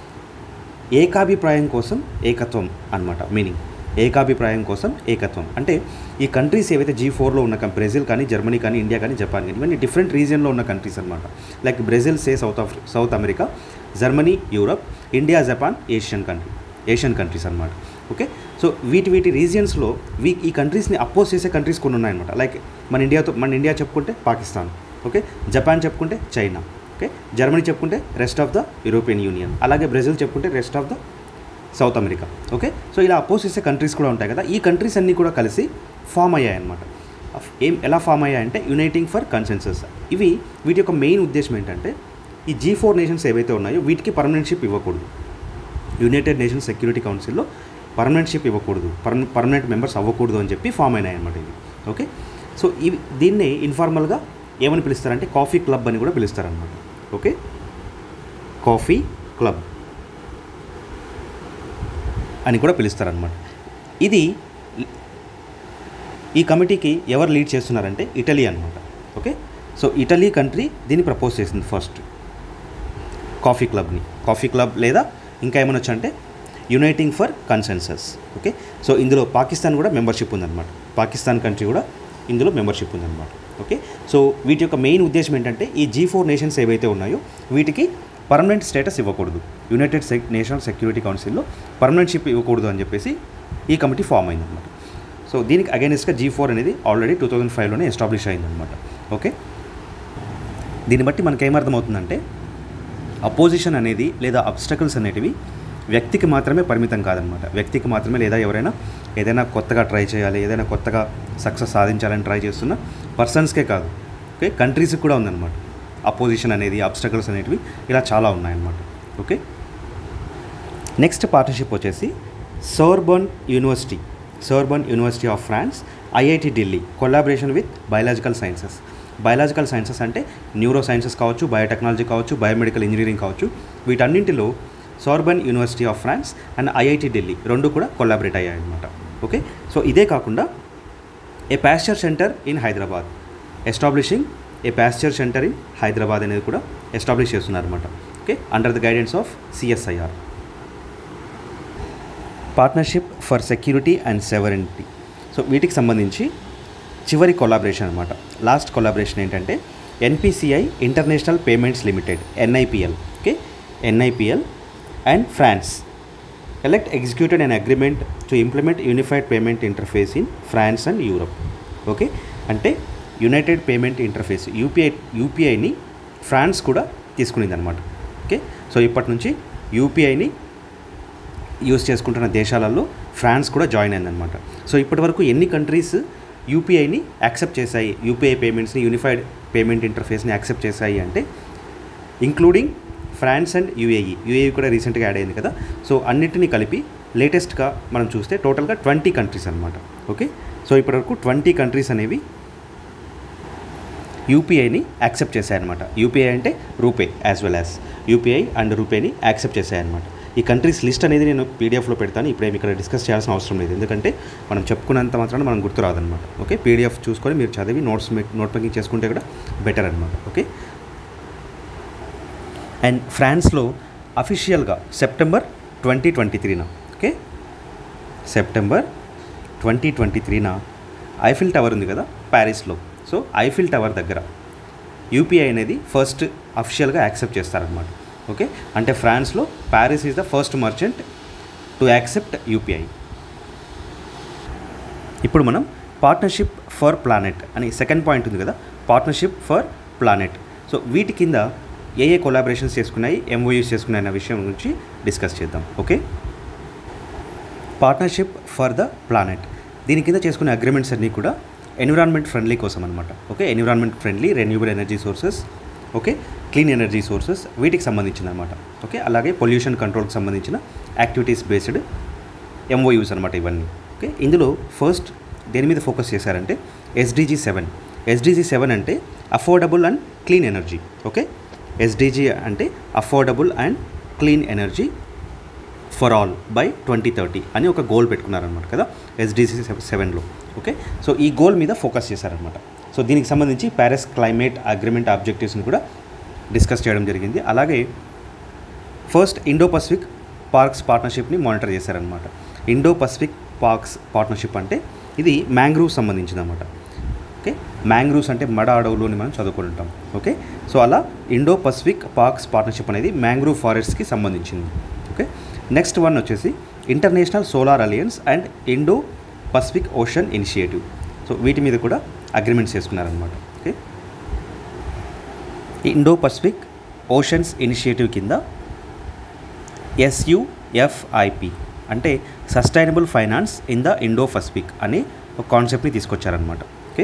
ఏకాభిప్రాయం కోసం ఏకత్వం అన్నమాట మీనింగ్ ఏకాభిప్రాయం కోసం ఏకత్వం అంటే ఈ కంట్రీస్ ఏవైతే జీ ఫోర్లో ఉన్న కం- బ్రెజిల్ కానీ జర్మనీ కానీ ఇండియా కానీ జపాన్ కానీ ఇవన్నీ డిఫరెంట్ రీజియన్లో ఉన్న కంట్రీస్ అనమాట like Brazil say south of South America Germany Europe India Japan Asian country Asian countries అనమాట ఓకే సో వీటి వీటి రీజియన్స్లో వీ ఈ కంట్రీస్ని అపోజ్ చేసే కంట్రీస్ కొన్ని ఉన్నాయన్నమాట లైక్ మన ఇండియాతో మన ఇండియా చెప్పుకుంటే పాకిస్తాన్ ఓకే జపాన్ చెప్పుకుంటే చైనా ఓకే జర్మనీ చెప్పుకుంటే rest of the European Union అలాగే బ్రెజిల్ చెప్పుకుంటే rest of the South America okay so ఇలా అపోజ్ చేసే కంట్రీస్ కూడా ఉంటాయి కదా ఈ కంట్రీస్ అన్నీ కూడా కలిసి ఫామ్ అయ్యాయి అనమాట ఏం ఎలా ఫామ్ అయ్యాయంటే యునైటింగ్ ఫర్ కన్సెన్సస్ ఇవి వీటి యొక్క మెయిన్ ఉద్దేశం ఏంటంటే ఈ జీ ఫోర్ నేషన్స్ ఏవైతే ఉన్నాయో వీటికి పర్మనెంట్షిప్ ఇవ్వకూడదు యునైటెడ్ నేషన్స్ సెక్యూరిటీ కౌన్సిల్లో పర్మనెంట్షిప్ ఇవ్వకూడదు పర్మ పర్మనెంట్ మెంబర్స్ అవ్వకూడదు అని చెప్పి ఫామ్ అయినాయి అనమాట ఇవి ఓకే సో ఇవి దీన్ని ఇన్ఫార్మల్గా ఏమని పిలుస్తారంటే కాఫీ క్లబ్ అని కూడా పిలుస్తారనమాట ఓకే కాఫీ క్లబ్ అని కూడా పిలుస్తారనమాట ఇది ఈ కమిటీకి ఎవరు లీడ్ చేస్తున్నారంటే ఇటలీ అనమాట ఓకే సో ఇటలీ కంట్రీ దీన్ని ప్రపోజ్ చేసింది ఫస్ట్ కాఫీ క్లబ్ని కాఫీ క్లబ్ లేదా ఇంకా ఏమైనా అంటే uniting for consensus okay so ఇందులో పాకిస్తాన్ కూడా మెంబర్షిప్ ఉందన్నమాట పాకిస్తాన్ కంట్రీ కూడా ఇందులో మెంబర్షిప్ ఉందన్నమాట ఓకే సో వీటి యొక్క మెయిన్ ఉద్దేశం ఏంటంటే ఈ జీ ఫోర్ నేషన్స్ ఏవైతే ఉన్నాయో వీటికి పర్మనెంట్ స్టేటస్ ఇవ్వకూడదు యునైటెడ్ సెక్ నేషనల్ సెక్యూరిటీ కౌన్సిల్లో పర్మనెంట్షిప్ ఇవ్వకూడదు అని చెప్పేసి ఈ కమిటీ ఫామ్ అయిందన్నమాట సో దీనికి అగైనెస్ట్గా జీ ఫోర్ అనేది ఆల్రెడీ టూ థౌజండ్ ఫైవ్లోనే ఎస్టాబ్లిష్ అయిందన్నమాట ఓకే దీన్ని బట్టి మనకి ఏమర్థమవుతుందంటే అపోజిషన్ అనేది లేదా అబ్స్టకల్స్ అనేటివి వ్యక్తికి మాత్రమే పరిమితం కాదనమాట వ్యక్తికి మాత్రమే లేదా ఎవరైనా ఏదైనా కొత్తగా ట్రై చేయాలి ఏదైనా కొత్తగా సక్సెస్ సాధించాలని ట్రై చేస్తున్న పర్సన్స్కే కాదు ఓకే కంట్రీస్కి కూడా ఉందన్నమాట అపోజిషన్ అనేది అబ్స్టకల్స్ అనేటివి ఇలా చాలా ఉన్నాయన్నమాట ఓకే నెక్స్ట్ పార్ట్నర్షిప్ వచ్చేసి Sorbonne university Sorbonne university of France IIT Delhi collaboration with biological sciences biological sciences అంటే న్యూరో సైన్సెస్ కావచ్చు బయోటెక్నాలజీ కావచ్చు బయోమెడికల్ ఇంజనీరింగ్ కావచ్చు వీటన్నింటిలో Sorbonne university of France and IIT Delhi రెండు కూడా కొలాబరేట్ అయ్యాయి అనమాట ఓకే సో ఇదే కాకుండా a Pasteur centre in Hyderabad establishing a Pasteur centre in Hyderabad అనేది కూడా ఎస్టాబ్లిష్ చేస్తున్నారన్నమాట okay under the guidance of CSIR partnership for security and సెవరెంటీ so వీటికి సంబంధించి చివరి కొలాబరేషన్ అనమాట లాస్ట్ కొలాబరేషన్ ఏంటంటే NPCI international payments limited NIPL okay NIPL and France elect executed an agreement to implement unified payment interface in France and Europe okay అంటే united payment interface UPI యూపీఐని France కూడా తీసుకునింది అనమాట okay so ఇప్పటి నుంచి యూపీఐని use చేసుకుంటున్న దేశాలలో France కూడా జాయిన్ అయిందనమాట సో ఇప్పటి వరకు ఎన్ని కంట్రీస్ యూపీఐని యాక్సెప్ట్ చేశాయి యూపీఐ పేమెంట్స్ని యూనిఫైడ్ పేమెంట్ ఇంటర్ఫేస్ని యాక్సెప్ట్ చేశాయి అంటే including France and UAE UAE కూడా రీసెంట్గా యాడ్ అయింది కదా సో అన్నిటిని కలిపి లేటెస్ట్గా మనం చూస్తే టోటల్గా ట్వంటీ కంట్రీస్ అనమాట ఓకే సో ఇప్పటివరకు ట్వంటీ కంట్రీస్ అనేవి యూపీఐని యాక్సెప్ట్ చేశాయన్నమాట యూపీఐ అంటే RuPay as well as UPI and రూపేని యాక్సెప్ట్ చేశాయన్నమాట ఈ కంట్రీస్ లిస్ట్ అనేది నేను పీడిఎఫ్లో పెడతాను ఇప్పుడేమి ఇక్కడ డిస్కస్ చేయాల్సిన అవసరం లేదు ఎందుకంటే మనం చెప్పుకున్నంత మాత్రాన మనం గుర్తు రాదనమాట ఓకే పీడిఎఫ్ చూసుకొని మీరు చదివి నోట్స్ నోట్ మేకింగ్ చేసుకుంటే కూడా బెటర్ అనమాట ఓకే అండ్ ఫ్రాన్స్లో అఫీషియల్గా సెప్టెంబర్ ట్వంటీ ట్వంటీ త్రీన ఓకే సెప్టెంబర్ ట్వంటీ ట్వంటీ త్రీన ఐఫిల్ టవర్ ఉంది కదా ప్యారిస్లో సో ఐఫిల్ టవర్ దగ్గర యూపీఐ అనేది ఫస్ట్ అఫీషియల్గా యాక్సెప్ట్ చేస్తారనమాట ఓకే అంటే ఫ్రాన్స్లో Paris is the first merchant to accept UPI ఇప్పుడు మనం పార్ట్నర్షిప్ ఫర్ ప్లానెట్ అని సెకండ్ పాయింట్ ఉంది కదా పార్ట్నర్షిప్ ఫర్ ప్లానెట్ సో వీటి కింద ఏ ఏ కొలాబరేషన్స్ చేసుకున్నాయి ఎంఓయూస్ చేసుకున్నాయి అన్న విషయం గురించి డిస్కస్ చేద్దాం okay partnership for the planet దీని కింద చేసుకునే అగ్రిమెంట్స్ అన్నీ కూడా ఎన్విరాన్మెంట్ ఫ్రెండ్లీ కోసం అనమాట okay environment friendly renewable energy sources okay clean energy sources వీటికి సంబంధించిన అనమాట ఓకే అలాగే పొల్యూషన్ కంట్రోల్కి సంబంధించిన యాక్టివిటీస్ బేస్డ్ ఎంఓయూస్ అనమాట ఇవన్నీ ఓకే ఇందులో ఫస్ట్ దేని మీద ఫోకస్ చేశారంటే ఎస్డిజి సెవెన్ ఎస్డిజి సెవెన్ అంటే affordable and clean energy okay SDG అంటే affordable and clean energy for all by twenty thirty అని ఒక గోల్ పెట్టుకున్నారనమాట కదా ఎస్డిసి సెవెన్లో ఓకే సో ఈ గోల్ మీద ఫోకస్ చేశారనమాట సో దీనికి సంబంధించి ప్యారిస్ క్లైమేట్ అగ్రిమెంట్ ఆబ్జెక్టివ్స్ని కూడా డిస్కస్ చేయడం జరిగింది అలాగే ఫస్ట్ ఇండో పసిఫిక్ పార్క్స్ పార్ట్నర్షిప్ని మానిటర్ చేశారనమాట ఇండో పసిఫిక్ పార్క్స్ పార్ట్నర్షిప్ అంటే ఇది మ్యాంగ్రూవ్ సంబంధించింది అనమాట ఓకే మ్యాంగ్రూవ్స్ అంటే మడ అడవులు అని మనం చదువుకుని ఉంటాం ఓకే సో అలా ఇండో పసిఫిక్ పార్క్స్ పార్ట్నర్షిప్ అనేది మ్యాంగ్రూవ్ ఫారెస్ట్కి సంబంధించింది ఓకే నెక్స్ట్ వన్ వచ్చేసి international solar alliance and Indo Pacific ocean initiative so వీటి మీద కూడా అగ్రిమెంట్స్ చేసుకున్నారనమాట okay Indo Pacific oceans initiative కింద ఎస్యుఎఫ్ఐపి అంటే sustainable finance in the Indo Pacific అనే ఒక కాన్సెప్ట్ని తీసుకొచ్చారనమాట okay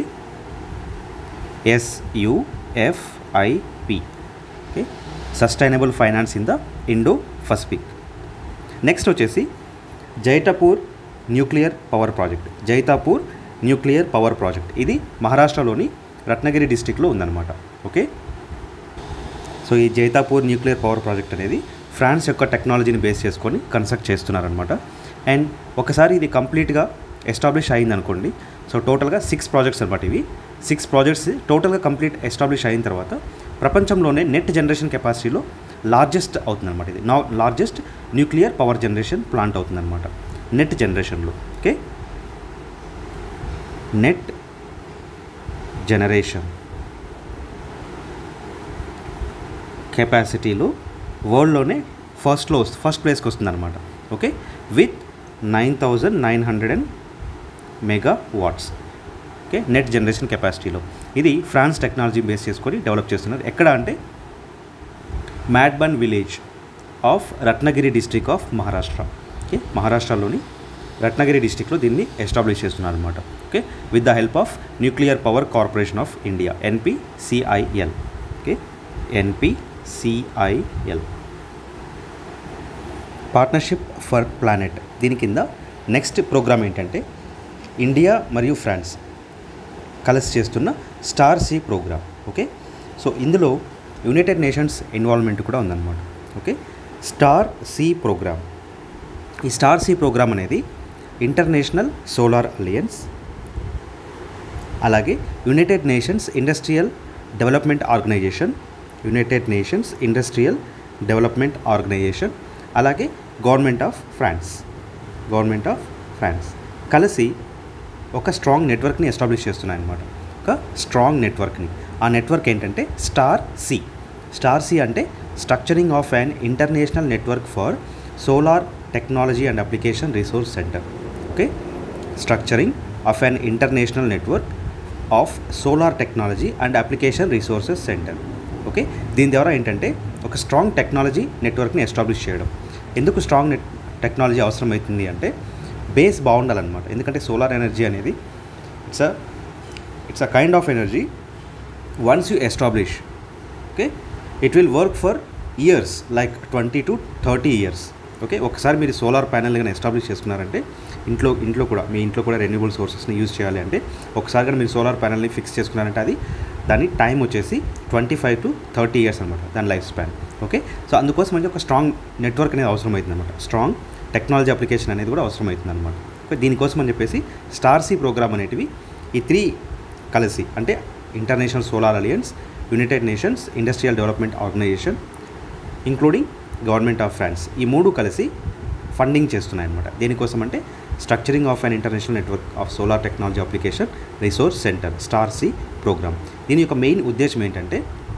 SUFIP okay sustainable finance in the Indo Pacific next వచ్చేసి Jaitapur nuclear power project Jaitapur nuclear power project ఇది మహారాష్ట్రలోని రత్నగిరి డిస్టిక్లో ఉందన్నమాట ఓకే సో ఈ జైతాపూర్ న్యూక్లియర్ పవర్ ప్రాజెక్ట్ అనేది ఫ్రాన్స్ యొక్క టెక్నాలజీని బేస్ చేసుకొని కన్స్ట్రక్ట్ చేస్తున్నారనమాట అండ్ ఒకసారి ఇది కంప్లీట్గా ఎస్టాబ్లిష్ అయింది అనుకోండి సో టోటల్గా సిక్స్ ప్రాజెక్ట్స్ అనమాట ఇవి సిక్స్ ప్రాజెక్ట్స్ టోటల్గా కంప్లీట్ ఎస్టాబ్లిష్ అయిన తర్వాత ప్రపంచంలోనే నెట్ జనరేషన్ కెపాసిటీలో లార్జెస్ట్ అవుతుందన్నమాట ఇది నా largest nuclear power generation plant అవుతుందన్నమాట నెట్ జనరేషన్లో ఓకే నెట్ జనరేషన్ కెపాసిటీలో వరల్డ్లోనే ఫస్ట్లో ఫస్ట్ ప్లేస్కి వస్తుందన్నమాట okay with nine thousand nine hundred and megawatts okay net generation కెపాసిటీలో ఇది ఫ్రాన్స్ టెక్నాలజీ బేస్ చేసుకొని డెవలప్ చేస్తున్నారు ఎక్కడ అంటే Madban village of Ratnagiri district of Maharashtra okay మహారాష్ట్రలోని రత్నగిరి డిస్ట్రిక్ట్లో దీన్ని ఎస్టాబ్లిష్ చేస్తున్నారు అనమాట okay with the help of nuclear power corporation of India NPCIL okay NPCIL partnership for planet దీని కింద నెక్స్ట్ ప్రోగ్రామ్ ఏంటంటే ఇండియా మరియు ఫ్రాన్స్ కలిసి చేస్తున్న star C programme okay so ఇందులో యునైటెడ్ నేషన్స్ ఇన్వాల్వ్మెంట్ కూడా ఉందన్నమాట ఓకే స్టార్ సి ప్రోగ్రామ్ ఈ స్టార్ సి ప్రోగ్రామ్ అనేది ఇంటర్నేషనల్ సోలార్ అలయన్స్ అలాగే united nations industrial development organisation united nations industrial development organisation అలాగే government of France government of France కలిసి ఒక strong నెట్వర్క్ని establish చేస్తున్నాయి అన్నమాట ఒక స్ట్రాంగ్ నెట్వర్క్ని ఆ నెట్వర్క్ ఏంటంటే స్టార్ సి స్టార్ సి అంటే structuring of an international network for solar technology and application resource centre okay structuring of an international network of solar technology and application resources centre okay దీని ద్వారా ఏంటంటే ఒక strong technology నెట్వర్క్ని establish చేయడం ఎందుకు strong net technology అవసరమవుతుంది అంటే base బాగుండాలన్నమాట ఎందుకంటే సోలార్ ఎనర్జీ అనేది it's a it's a kind of energy once you establish okay it will work for years like twenty to thirty years okay ఒకసారి మీరు solar panel కానీ ఎస్టాబ్లిష్ చేసుకున్నారంటే ఇంట్లో ఇంట్లో కూడా మీ ఇంట్లో కూడా రెన్యూబుల్ సోర్సెస్ని యూజ్ చేయాలి అంటే ఒకసారి కానీ మీరు సోలార్ ప్యానెల్ని ఫిక్స్ చేసుకున్నారంటే అది దాని టైం వచ్చేసి twenty five to thirty years అనమాట దాని లైఫ్ స్పాన్ ఓకే సో అందుకోసం అంటే ఒక స్ట్రాంగ్ నెట్వర్క్ అనేది అవసరం అవుతుంది అనమాట స్ట్రాంగ్ టెక్నాలజీ అప్లికేషన్ అనేది కూడా అవసరం అవుతుంది అనమాట ఓకే దీనికోసం అని చెప్పేసి స్టార్ సి ప్రోగ్రామ్ అనేటివి ఈ త్రీ కలిసి అంటే international solar alliance united nations industrial development organisation including government of France ఈ మూడు కలిసి ఫండింగ్ చేస్తున్నాయి అనమాట దేనికోసం అంటే structuring of an international network of solar technology application resource centre star C programme దీని యొక్క మెయిన్ ఉద్దేశం ఏంటంటే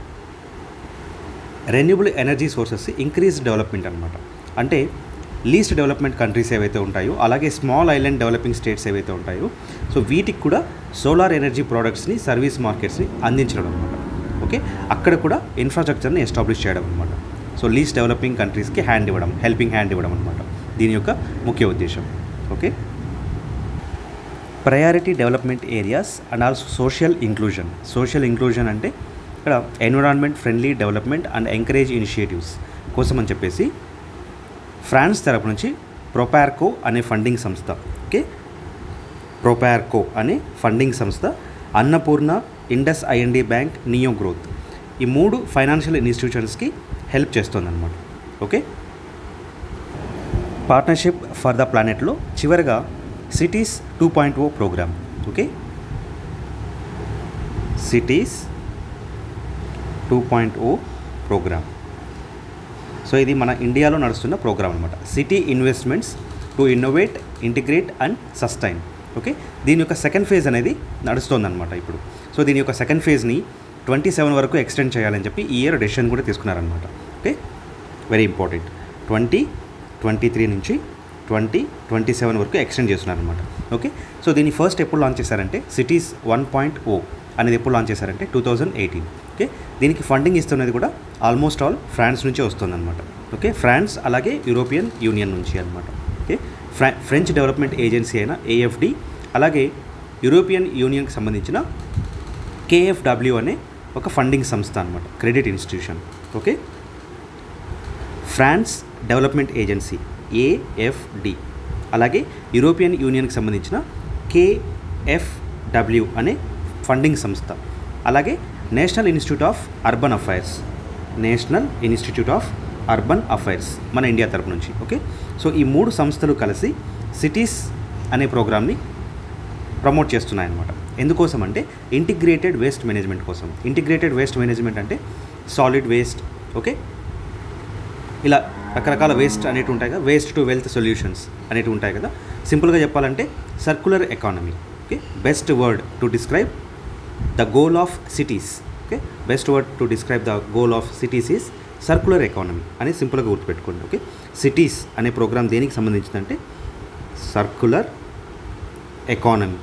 renewable energy sources increase development అనమాట అంటే లీస్ట్ డెవలప్మెంట్ కంట్రీస్ ఏవైతే ఉంటాయో అలాగే స్మాల్ ఐలాండ్ డెవలపింగ్ స్టేట్స్ ఏవైతే ఉంటాయో సో వీటికి కూడా సోలార్ ఎనర్జీ ప్రోడక్ట్స్ని సర్వీస్ మార్కెట్స్ని అందించడం అనమాట ఓకే అక్కడ కూడా ఇన్ఫ్రాస్ట్రక్చర్ని ఎస్టాబ్లిష్ చేయడం అనమాట సో లీస్ట్ డెవలపింగ్ కంట్రీస్కి హ్యాండ్ ఇవ్వడం హెల్పింగ్ హ్యాండ్ ఇవ్వడం అనమాట దీని యొక్క ముఖ్య ఉద్దేశం okay priority development areas and also social inclusion social inclusion అంటే ఇక్కడ environment friendly development and encourage initiatives కోసం అని చెప్పేసి ఫ్రాన్స్ తరపు నుంచి ప్రొపార్కో అనే ఫండింగ్ సంస్థ ఓకే ప్రొపార్కో అనే ఫండింగ్ సంస్థ Annapurna IndusInd bank NeoGrowth ఈ మూడు ఫైనాన్షియల్ ఇన్స్టిట్యూషన్స్కి హెల్ప్ చేస్తుందన్నమాట ఓకే పార్ట్నర్షిప్ ఫర్ ద ప్లానెట్లో చివరిగా cities two point O programme okay cities two point O programme so ఇది మన ఇండియాలో నడుస్తున్న ప్రోగ్రామ్ అనమాట city investments to innovate integrate and sustain okay దీని యొక్క సెకండ్ ఫేజ్ అనేది నడుస్తోందన్నమాట ఇప్పుడు సో దీని యొక్క సెకండ్ ఫేజ్ని ట్వంటీ సెవెన్ వరకు ఎక్స్టెండ్ చేయాలని చెప్పి ఈ ఇయర్ డెసిషన్ కూడా తీసుకున్నారనమాట okay very important twenty twenty three నుంచి ట్వంటీ ట్వంటీ సెవెన్ వరకు ఎక్స్టెండ్ చేస్తున్నారనమాట ఓకే సో దీన్ని ఫస్ట్ ఎప్పుడు లాంచ్ చేశారంటే సిటీస్ వన్ పాయింట్ ఓ అనేది ఎప్పుడు లాంచ్ చేశారంటే టూ థౌజండ్ ఎయిటీన్ ఓకే దీనికి ఫండింగ్ ఇస్తున్నది కూడా ఆల్మోస్ట్ ఆల్ ఫ్రాన్స్ నుంచే వస్తుందన్నమాట ఓకే ఫ్రాన్స్ అలాగే యూరోపియన్ యూనియన్ నుంచి అనమాట ఓకే ఫ్రా ఫ్రెంచ్ డెవలప్మెంట్ ఏజెన్సీ అయిన ఏఎఫ్డి అలాగే యూరోపియన్ యూనియన్కి సంబంధించిన కేఎఫ్డబ్ల్యూ అనే ఒక ఫండింగ్ సంస్థ అనమాట credit institution okay France development agency AFD అలాగే యూరోపియన్ యూనియన్కి సంబంధించిన కేఎఫ్డబ్ల్యూ అనే ఫండింగ్ సంస్థ అలాగే national institute of urban affairs national institute of urban affairs మన ఇండియా తరపు నుంచి ఓకే సో ఈ మూడు సంస్థలు కలిసి సిటీస్ అనే ప్రోగ్రామ్ని ప్రమోట్ చేస్తున్నాయన్నమాట ఎందుకోసం అంటే ఇంటిగ్రేటెడ్ వేస్ట్ మేనేజ్మెంట్ కోసం ఇంటిగ్రేటెడ్ వేస్ట్ మేనేజ్మెంట్ అంటే సాలిడ్ వేస్ట్ ఓకే ఇలా రకరకాల వేస్ట్ అనేవి ఉంటాయి కదా వేస్ట్ టు వెల్త్ సొల్యూషన్స్ అనేవి ఉంటాయి కదా సింపుల్గా చెప్పాలంటే circular economy okay best word to describe the goal of cities okay best word to describe the goal of cities is circular economy అని సింపుల్గా గుర్తుపెట్టుకోండి ఓకే సిటీస్ అనే ప్రోగ్రామ్ దేనికి సంబంధించిందంటే సర్కులర్ ఎకానమీ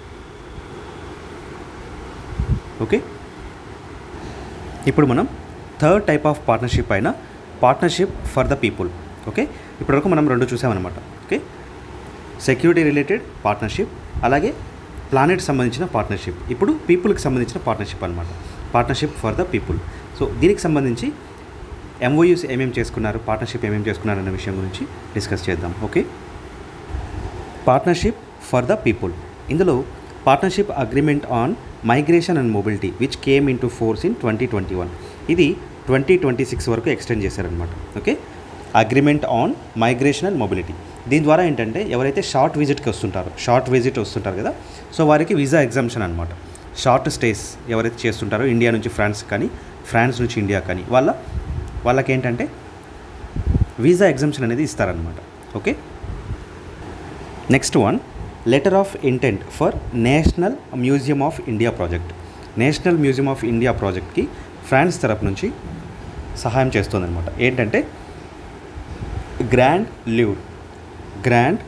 ఓకే ఇప్పుడు మనం థర్డ్ టైప్ ఆఫ్ పార్ట్నర్షిప్ అయిన partnership for the people okay ఇప్పటివరకు మనం రెండు చూసామన్నమాట ఓకే సెక్యూరిటీ రిలేటెడ్ పార్ట్నర్షిప్ అలాగే ప్లానెట్ సంబంధించిన పార్ట్నర్షిప్ ఇప్పుడు పీపుల్కి సంబంధించిన పార్ట్నర్షిప్ అనమాట partnership for the people so దీనికి సంబంధించి ఎంఓయూస్ ఏమేమి చేసుకున్నారు పార్ట్నర్షిప్ ఏమేమి చేసుకున్నారు అనే విషయం గురించి డిస్కస్ చేద్దాం okay partnership for the people ఇందులో partnership agreement on migration and mobility which came into force in twenty twenty one ఇది ట్వంటీ ట్వంటీ సిక్స్ వరకు ఎక్స్టెండ్ చేశారనమాట okay agreement on migration and mobility దీని ద్వారా ఏంటంటే ఎవరైతే short విజిట్కి వస్తుంటారో షార్ట్ విజిట్ వస్తుంటారు కదా సో వారికి వీసా ఎగ్జామ్షన్ అనమాట షార్ట్ స్టేస్ ఎవరైతే చేస్తుంటారో ఇండియా నుంచి ఫ్రాన్స్ కానీ ఫ్రాన్స్ నుంచి ఇండియా కానీ వాళ్ళ వాళ్ళకి ఏంటంటే వీసా ఎగ్జామ్షన్ అనేది ఇస్తారనమాట okay next one letter of intent for national museum of India project national museum of India ప్రాజెక్ట్కి ఫ్రాన్స్ తరపు నుంచి సహాయం చేస్తుందన్నమాట ఏంటంటే గ్రాండ్ లివ్డ్ గ్రాండ్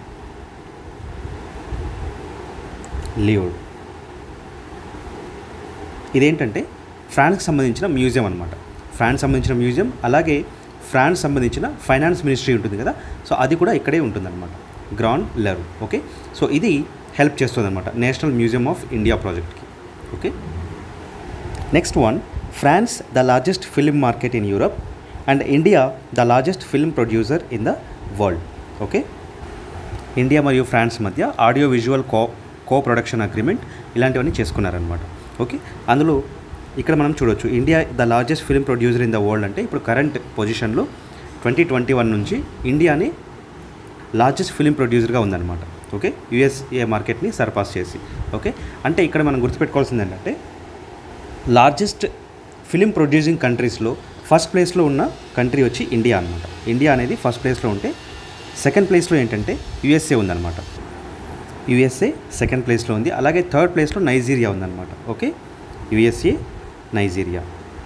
లివ్డ్ ఇదేంటంటే ఫ్రాన్స్కి సంబంధించిన మ్యూజియం అనమాట ఫ్రాన్స్ సంబంధించిన మ్యూజియం అలాగే ఫ్రాన్స్ సంబంధించిన ఫైనాన్స్ మినిస్ట్రీ ఉంటుంది కదా సో అది కూడా ఇక్కడే ఉంటుందన్నమాట గ్రాండ్ లెర్ ఓకే సో ఇది హెల్ప్ చేస్తుందన్నమాట నేషనల్ మ్యూజియం ఆఫ్ ఇండియా ప్రాజెక్ట్కి okay next one France the largest film market in Europe and India the largest film producer in the world okay India మరియు ఫ్రాన్స్ మధ్య audio visual co co production agreement ఇలాంటివన్నీ చేసుకున్నారనమాట okay అందులో ఇక్కడ మనం చూడొచ్చు India the largest film producer in the world అంటే ఇప్పుడు కరెంట్ పొజిషన్లో ట్వంటీ ట్వంటీ వన్ నుంచి ఇండియాని లార్జెస్ట్ ఫిలిం ప్రొడ్యూసర్గా ఉందన్నమాట ఓకే యుఎస్ఏ మార్కెట్ని సర్పాస్ చేసి ఓకే అంటే ఇక్కడ మనం గుర్తుపెట్టుకోవాల్సింది ఏంటంటే లార్జెస్ట్ ఫిలిం ప్రొడ్యూసింగ్ కంట్రీస్లో ఫస్ట్ ప్లేస్లో ఉన్న కంట్రీ వచ్చి ఇండియా అనమాట ఇండియా అనేది ఫస్ట్ ప్లేస్లో ఉంటే సెకండ్ ప్లేస్లో ఏంటంటే యుఎస్ఏ ఉందన్నమాట యుఎస్ఏ సెకండ్ ప్లేస్లో ఉంది అలాగే థర్డ్ ప్లేస్లో నైజీరియా ఉందన్నమాట ఓకే యుఎస్ఏ నైజీరియా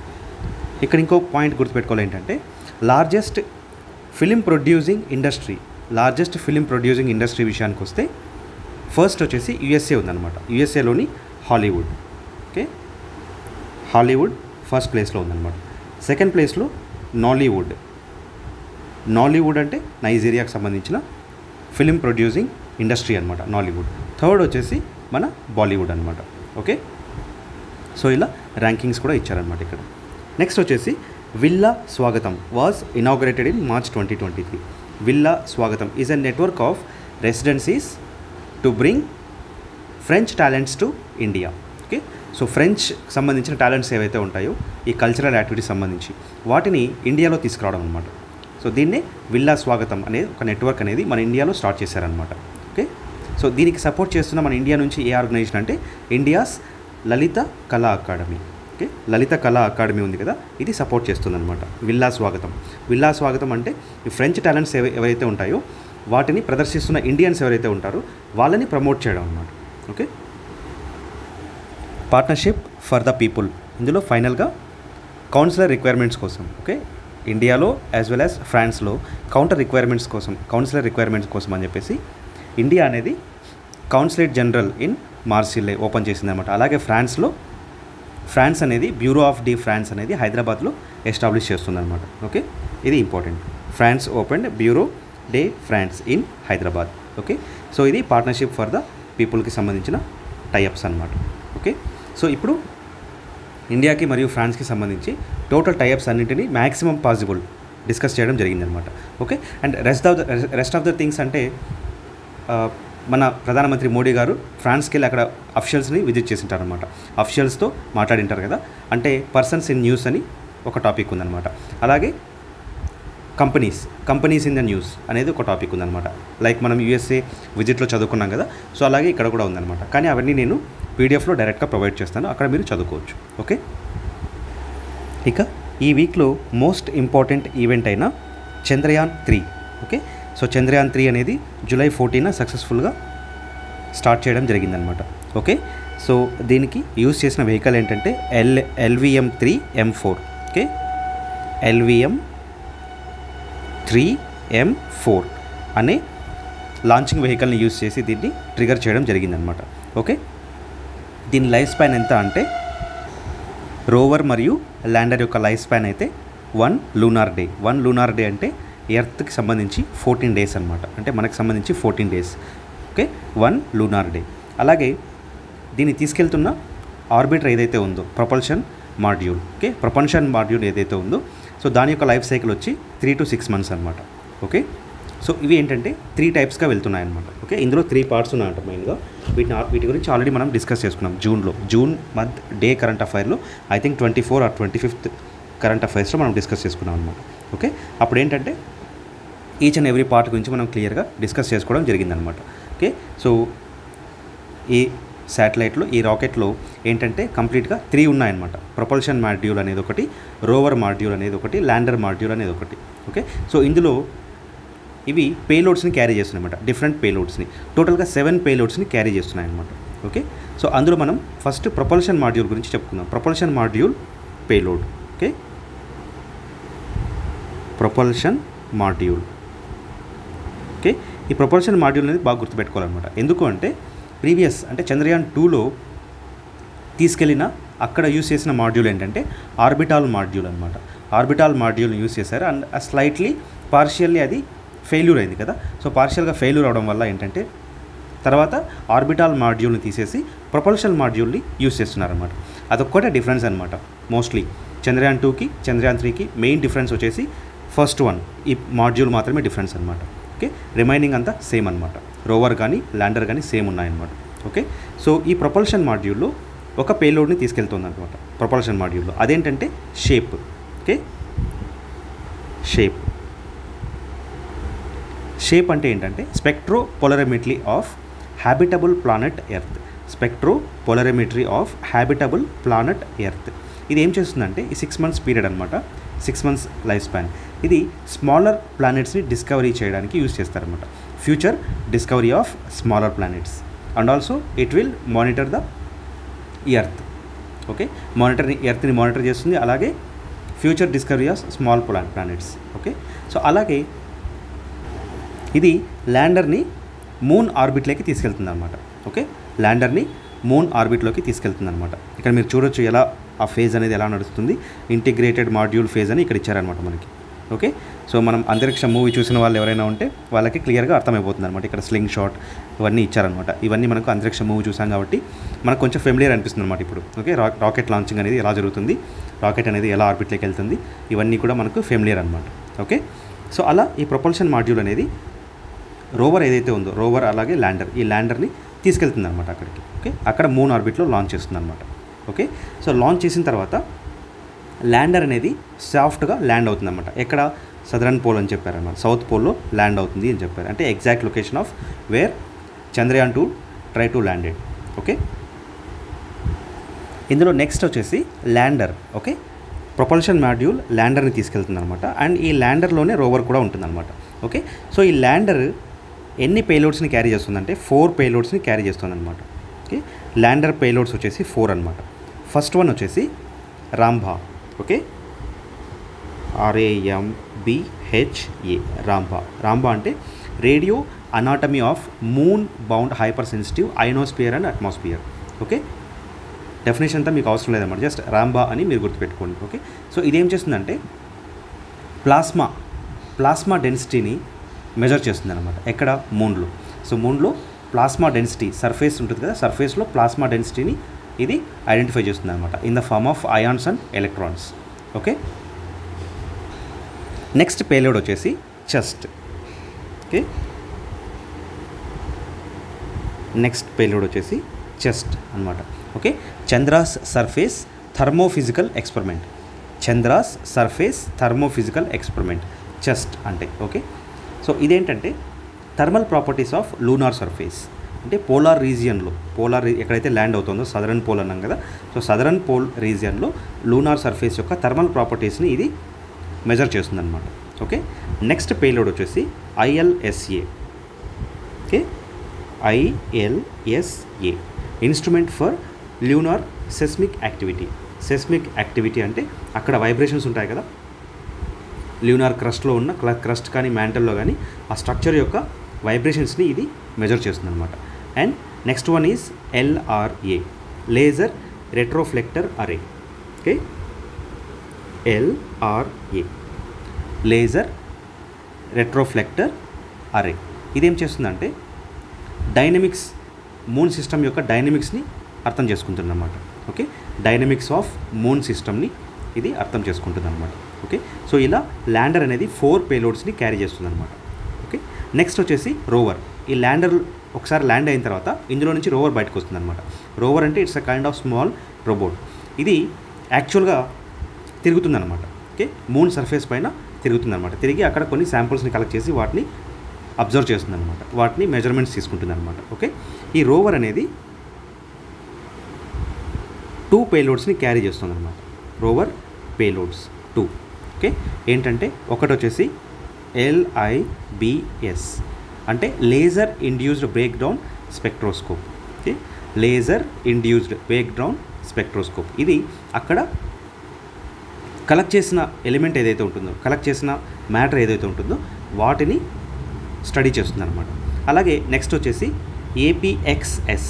ఇక్కడ ఇంకో పాయింట్ గుర్తుపెట్టుకోవాలి ఏంటంటే largest film producing industry largest film producing industry విషయానికి వస్తే ఫస్ట్ వచ్చేసి యుఎస్ఏ ఉందన్నమాట యుఎస్ఏలోని హాలీవుడ్ ఓకే హాలీవుడ్ ఫస్ట్ ప్లేస్లో ఉందన్నమాట సెకండ్ ప్లేస్లో నాలీవుడ్ నాలీవుడ్ అంటే నైజీరియాకి సంబంధించిన ఫిలిం ప్రొడ్యూసింగ్ ఇండస్ట్రీ అనమాట నాలీవుడ్ థర్డ్ వచ్చేసి మన బాలీవుడ్ అనమాట ఓకే సో ఇలా ర్యాంకింగ్స్ కూడా ఇచ్చారనమాట ఇక్కడ నెక్స్ట్ వచ్చేసి Villa Swagatam was inaugurated in March twenty twenty three Villa Swagatam is a network of residencies to bring French talents to India okay so French సంబంధించిన టాలెంట్స్ ఏవైతే ఉంటాయో ఈ కల్చరల్ యాక్టివిటీస్ సంబంధించి వాటిని ఇండియాలో తీసుకురావడం అనమాట సో దీన్నే విల్లా స్వాగతం అనేది ఒక నెట్వర్క్ అనేది మన ఇండియాలో స్టార్ట్ చేశారనమాట ఓకే సో దీనికి సపోర్ట్ చేస్తున్న మన ఇండియా నుంచి ఏ ఆర్గనైజేషన్ అంటే ఇండియాస్ లలిత కళా అకాడమీ ఓకే లలిత కళా అకాడమీ ఉంది కదా ఇది సపోర్ట్ చేస్తుందన్నమాట విల్లా స్వాగతం విల్లా స్వాగతం అంటే ఈ ఫ్రెంచ్ టాలెంట్స్ ఎవ ఎవరైతే ఉంటాయో వాటిని ప్రదర్శిస్తున్న ఇండియన్స్ ఎవరైతే ఉంటారో వాళ్ళని ప్రమోట్ చేయడం అనమాట okay partnership for the people ఇందులో ఫైనల్గా కౌన్సిలర్ రిక్వైర్మెంట్స్ కోసం ఓకే ఇండియాలో యాజ్ వెల్ యాజ్ ఫ్రాన్స్లో కౌంటర్ రిక్వైర్మెంట్స్ కోసం కౌన్సిలర్ రిక్వైర్మెంట్స్ కోసం అని చెప్పేసి ఇండియా అనేది consulate general in Marseille open చేసిందనమాట అలాగే ఫ్రాన్స్లో ఫ్రాన్స్ అనేది బ్యూరో ఆఫ్ డి ఫ్రాన్స్ అనేది హైదరాబాద్లో ఎస్టాబ్లిష్ చేస్తుందన్నమాట ఓకే ఇది important France open bureau de France in Hyderabad okay so ఇది పార్ట్నర్షిప్ ఫర్ ద పీపుల్కి సంబంధించిన టైఅప్స్ అనమాట ఓకే సో ఇప్పుడు ఇండియాకి మరియు ఫ్రాన్స్కి సంబంధించి టోటల్ టైఅప్స్ అన్నింటినీ మ్యాక్సిమం పాసిబుల్ డిస్కస్ చేయడం జరిగిందనమాట okay and rest of the rest of the things అంటే ఆ, మన ప్రధానమంత్రి మోడీ గారు ఫ్రాన్స్కి వెళ్ళి అక్కడ అఫిషియల్స్ని విజిట్ చేసింటారనమాట అఫిషియల్స్తో మాట్లాడింటారు కదా అంటే పర్సన్స్ ఇన్ న్యూస్ అని ఒక టాపిక్ ఉందన్నమాట అలాగే companies companies in the news అనేది ఒక టాపిక్ ఉందన్నమాట లైక్ మనం యూఎస్ఏ విజిట్లో చదువుకున్నాం కదా సో అలాగే ఇక్కడ కూడా ఉందన్నమాట కానీ అవన్నీ నేను పీడిఎఫ్లో డైరెక్ట్గా ప్రొవైడ్ చేస్తాను అక్కడ మీరు చదువుకోవచ్చు ఓకే ఇక ఈ వీక్లో మోస్ట్ ఇంపార్టెంట్ ఈవెంట్ అయిన Chandrayaan three okay so Chandrayaan three అనేది జూలై ఫోర్టీన సక్సెస్ఫుల్గా స్టార్ట్ చేయడం జరిగిందనమాట ఓకే సో దీనికి యూజ్ చేసిన వెహికల్ ఏంటంటే L LVM three M four okay LVM three M four అనే లాంచింగ్ వెహికల్ని యూజ్ చేసి దీన్ని ట్రిగర్ చేయడం జరిగిందనమాట ఓకే దీని లైఫ్ స్పాన్ ఎంత అంటే రోవర్ మరియు ల్యాండర్ యొక్క లైఫ్ స్పాన్ అయితే one lunar day one lunar day అంటే ఎర్త్కి సంబంధించి ఫోర్టీన్ డేస్ అనమాట అంటే మనకు సంబంధించి fourteen days okay one lunar day అలాగే దీన్ని తీసుకెళ్తున్న ఆర్బిటర్ ఏదైతే ఉందో propulsion module okay propulsion module ఏదైతే ఉందో సో దాని యొక్క లైఫ్ సైకిల్ వచ్చి త్రీ టు సిక్స్ మంత్స్ అనమాట ఓకే సో ఇవి ఏంటంటే త్రీ టైప్స్గా వెళ్తున్నాయి అనమాట ఓకే ఇందులో త్రీ పార్ట్స్ ఉన్నాయంట మెయిన్గా వీటిని వీటి గురించి ఆల్రెడీ మనం డిస్కస్ చేసుకున్నాం జూన్లో జూన్ మంత్ డే కరెంట్ అఫైర్లో I think twenty four or twenty fifth current అఫైర్స్లో మనం డిస్కస్ చేసుకున్నాం అనమాట ఓకే అప్పుడు ఏంటంటే ఈచ్ అండ్ ఎవ్రీ పార్ట్ గురించి మనం క్లియర్గా డిస్కస్ చేసుకోవడం జరిగిందనమాట ఓకే సో ఈ శాటిలైట్లో ఈ రాకెట్లో ఏంటంటే కంప్లీట్గా త్రీ ఉన్నాయన్నమాట ప్రొపల్షన్ మాడ్యూల్ అనేది ఒకటి రోవర్ మాడ్యూల్ అనేది ఒకటి ల్యాండర్ మాడ్యూల్ అనేది ఒకటి ఓకే సో ఇందులో ఇవి పేలోడ్స్ని క్యారీ చేస్తున్నాయన్నమాట డిఫరెంట్ పేలోడ్స్ని టోటల్గా సెవెన్ పేలోడ్స్ని క్యారీ చేస్తున్నాయి అనమాట ఓకే సో అందులో మనం ఫస్ట్ ప్రొపల్షన్ మాడ్యూల్ గురించి చెప్పుకుందాం propulsion module payload okay propulsion module okay ఈ ప్రొపల్షన్ మాడ్యూల్ అనేది బాగా గుర్తుపెట్టుకోవాలన్నమాట ఎందుకు అంటే ప్రీవియస్ అంటే చంద్రయాన్ టూలో తీసుకెళ్ళిన అక్కడ యూస్ చేసిన మాడ్యూల్ ఏంటంటే ఆర్బిటాల్ మాడ్యూల్ అనమాట ఆర్బిటాల్ మాడ్యూల్ని యూస్ చేశారు అండ్ స్లైట్లీ పార్షియల్లీ అది ఫెయిల్యూర్ అయింది కదా సో పార్షియల్గా ఫెయిల్యూర్ అవడం వల్ల ఏంటంటే తర్వాత ఆర్బిటాల్ మాడ్యూల్ని తీసేసి ప్రొపల్షన్ మాడ్యూల్ని యూస్ చేస్తున్నారనమాట అదొక్కటే డిఫరెన్స్ అనమాట మోస్ట్లీ చంద్రయాన్ టూకి చంద్రయాన్ త్రీకి మెయిన్ డిఫరెన్స్ వచ్చేసి ఫస్ట్ వన్ ఈ మాడ్యూల్ మాత్రమే డిఫరెన్స్ అనమాట ఓకే రిమైనింగ్ అంతా సేమ్ అనమాట రోవర్ కానీ ల్యాండర్ కానీ సేమ్ ఉన్నాయన్నమాట ఓకే సో ఈ ప్రొపల్షన్ మాడ్యూల్లో ఒక పేలోడ్ని తీసుకెళ్తుంది అనమాట ప్రొపల్షన్ మాడ్యూల్లో అదేంటంటే షేప్ ఓకే షేప్ షేప్ అంటే ఏంటంటే spectro polarimetry of habitable planet Earth spectro polarimetry of habitable planet Earth ఇది ఏం చేస్తుందంటే ఈ సిక్స్ మంత్స్ పీరియడ్ అనమాట సిక్స్ మంత్స్ లైఫ్ స్పాన్ ఇది స్మాలర్ ప్లానెట్స్ని డిస్కవరీ చేయడానికి యూజ్ చేస్తారనమాట future discovery of smaller planets and also it will monitor the Earth okay monitor ఎర్త్ని మానిటర్ చేస్తుంది అలాగే future discovery of small plan planets okay so అలాగే ఇది ల్యాండర్ని మూన్ ఆర్బిట్లోకి తీసుకెళ్తుంది అనమాట ఓకే ల్యాండర్ని మూన్ ఆర్బిట్లోకి తీసుకెళ్తుంది అనమాట ఇక్కడ మీరు చూడొచ్చు ఎలా ఆ ఫేజ్ అనేది ఎలా నడుస్తుంది ఇంటిగ్రేటెడ్ మాడ్యూల్ ఫేజ్ అని ఇక్కడ ఇచ్చారనమాట మనకి ఓకే సో మనం అంతరిక్ష మూవీ చూసిన వాళ్ళు ఎవరైనా ఉంటే వాళ్ళకి క్లియర్గా అర్థమైపోతుంది అనమాట ఇక్కడ స్లింగ్ షాట్ ఇవన్నీ ఇచ్చారనమాట ఇవన్నీ మనకు అంతరిక్ష మూవీ చూసాం కాబట్టి మనకు కొంచెం ఫెమిలియర్ అనిపిస్తుంది అనమాట ఇప్పుడు ఓకే రా రాకెట్ లాంచింగ్ అనేది ఎలా జరుగుతుంది రాకెట్ అనేది ఎలా ఆర్బిట్లోకి వెళ్తుంది ఇవన్నీ కూడా మనకు ఫెమిలియర్ అనమాట ఓకే సో అలా ఈ ప్రొపల్షన్ మాడ్యూల్ అనేది రోవర్ ఏదైతే ఉందో రోవర్ అలాగే ల్యాండర్ ఈ ల్యాండర్ని తీసుకెళ్తుంది అనమాట అక్కడికి ఓకే అక్కడ మూన్ ఆర్బిట్లో లాంచ్ చేస్తుంది అనమాట ఓకే సో లాంచ్ చేసిన తర్వాత ల్యాండర్ అనేది సాఫ్ట్గా ల్యాండ్ అవుతుంది అనమాట ఎక్కడ సదరన్ పోల్ అని చెప్పారన్నమాట సౌత్ పోల్లో ల్యాండ్ అవుతుంది అని చెప్పారు అంటే exact location of where Chandrayaan two try to landed okay ఇందులో నెక్స్ట్ వచ్చేసి ల్యాండర్ ఓకే ప్రొపల్షన్ మాడ్యూల్ ల్యాండర్ని తీసుకెళ్తుంది అనమాట అండ్ ఈ ల్యాండర్లోనే రోవర్ కూడా ఉంటుందన్నమాట ఓకే సో ఈ ల్యాండర్ ఎన్ని పేలోడ్స్ని క్యారీ చేస్తుందంటే ఫోర్ పేలోడ్స్ని క్యారీ చేస్తుంది అనమాట ఓకే ల్యాండర్ పేలోడ్స్ వచ్చేసి ఫోర్ అనమాట ఫస్ట్ వన్ వచ్చేసి RAMBHA okay R A M B H A RAMBHA RAMBHA అంటే radio anatomy of moon bound hyper sensitive ionosphere and atmosphere okay definition అంతా మీకు అవసరం లేదన్నమాట జస్ట్ రాంబా అని మీరు గుర్తుపెట్టుకోండి ఓకే సో ఇదేం చేస్తుందంటే ప్లాస్మా ప్లాస్మా డెన్సిటీని మెజర్ చేస్తుంది అనమాట ఎక్కడ మూన్లో సో మూన్లో ప్లాస్మా డెన్సిటీ సర్ఫేస్ ఉంటుంది కదా సర్ఫేస్లో ప్లాస్మా డెన్సిటీని ఇది ఐడెంటిఫై చేస్తుంది అనమాట in the form of ions and electrons okay next payload వచ్చేసి చెస్ట్ ఓకే నెక్స్ట్ పేలోడ్ వచ్చేసి చెస్ట్ అనమాట okay Chandra's surface thermophysical experiment Chandra's surface thermophysical experiment ChaSTE అంటే ఓకే సో ఇదేంటంటే thermal properties of lunar surface అంటే polar రీజియన్లో polar ఎక్కడైతే land అవుతుందో southern pole అన్నాం కదా so southern pole రీజియన్లో lunar surface యొక్క థర్మల్ ప్రాపర్టీస్ని ఇది మెజర్ చేస్తుందన్నమాట ఓకే నెక్స్ట్ పేలోడ్ వచ్చేసి ILSA okay ILSA instrument for lunar seismic activity seismic activity అంటే అక్కడ వైబ్రేషన్స్ ఉంటాయి కదా ల్యూనార్ క్రస్ట్లో ఉన్న క్రస్ట్ కానీ మ్యాంటల్లో కానీ ఆ స్ట్రక్చర్ యొక్క వైబ్రేషన్స్ని ఇది మెజర్ చేస్తుంది అనమాట and next one is LRA laser retroreflector array okay LRA laser retroreflector అరే ఇదేం చేస్తుందంటే డైనమిక్స్ మూన్ సిస్టమ్ యొక్క డైనమిక్స్ని అర్థం చేసుకుంటుంది అనమాట ఓకే డైనమిక్స్ ఆఫ్ మూన్ సిస్టమ్ని ఇది అర్థం చేసుకుంటుంది అనమాట ఓకే సో ఇలా ల్యాండర్ అనేది ఫోర్ పేలోడ్స్ని క్యారీ చేస్తుంది అనమాట ఓకే నెక్స్ట్ వచ్చేసి రోవర్ ఈ ల్యాండర్ ఒకసారి ల్యాండ్ అయిన తర్వాత ఇందులో నుంచి రోవర్ బయటకు వస్తుంది అనమాట రోవర్ అంటే it's a kind of small robot ఇది యాక్చువల్గా తిరుగుతుందన్నమాట ఓకే మూన్ సర్ఫేస్ పైన తిరుగుతుందన్నమాట తిరిగి అక్కడ కొన్ని శాంపుల్స్ని కలెక్ట్ చేసి వాటిని అబ్జర్వ్ చేస్తుందన్నమాట వాటిని మెజర్మెంట్స్ తీసుకుంటుందన్నమాట ఓకే ఈ రోవర్ అనేది టూ పేలోడ్స్ని క్యారీ చేస్తుందన్నమాట రోవర్ పేలోడ్స్ టూ ఓకే ఏంటంటే ఒకటి వచ్చేసి ఎల్ఐబిఎస్ అంటే laser induced break down spectroscope okay laser induced break down spectroscope ఇది అక్కడ కలెక్ట్ చేసిన ఎలిమెంట్ ఏదైతే ఉంటుందో కలెక్ట్ చేసిన మ్యాటర్ ఏదైతే ఉంటుందో వాటిని స్టడీ చేస్తుంది అనమాట అలాగే నెక్స్ట్ వచ్చేసి APXS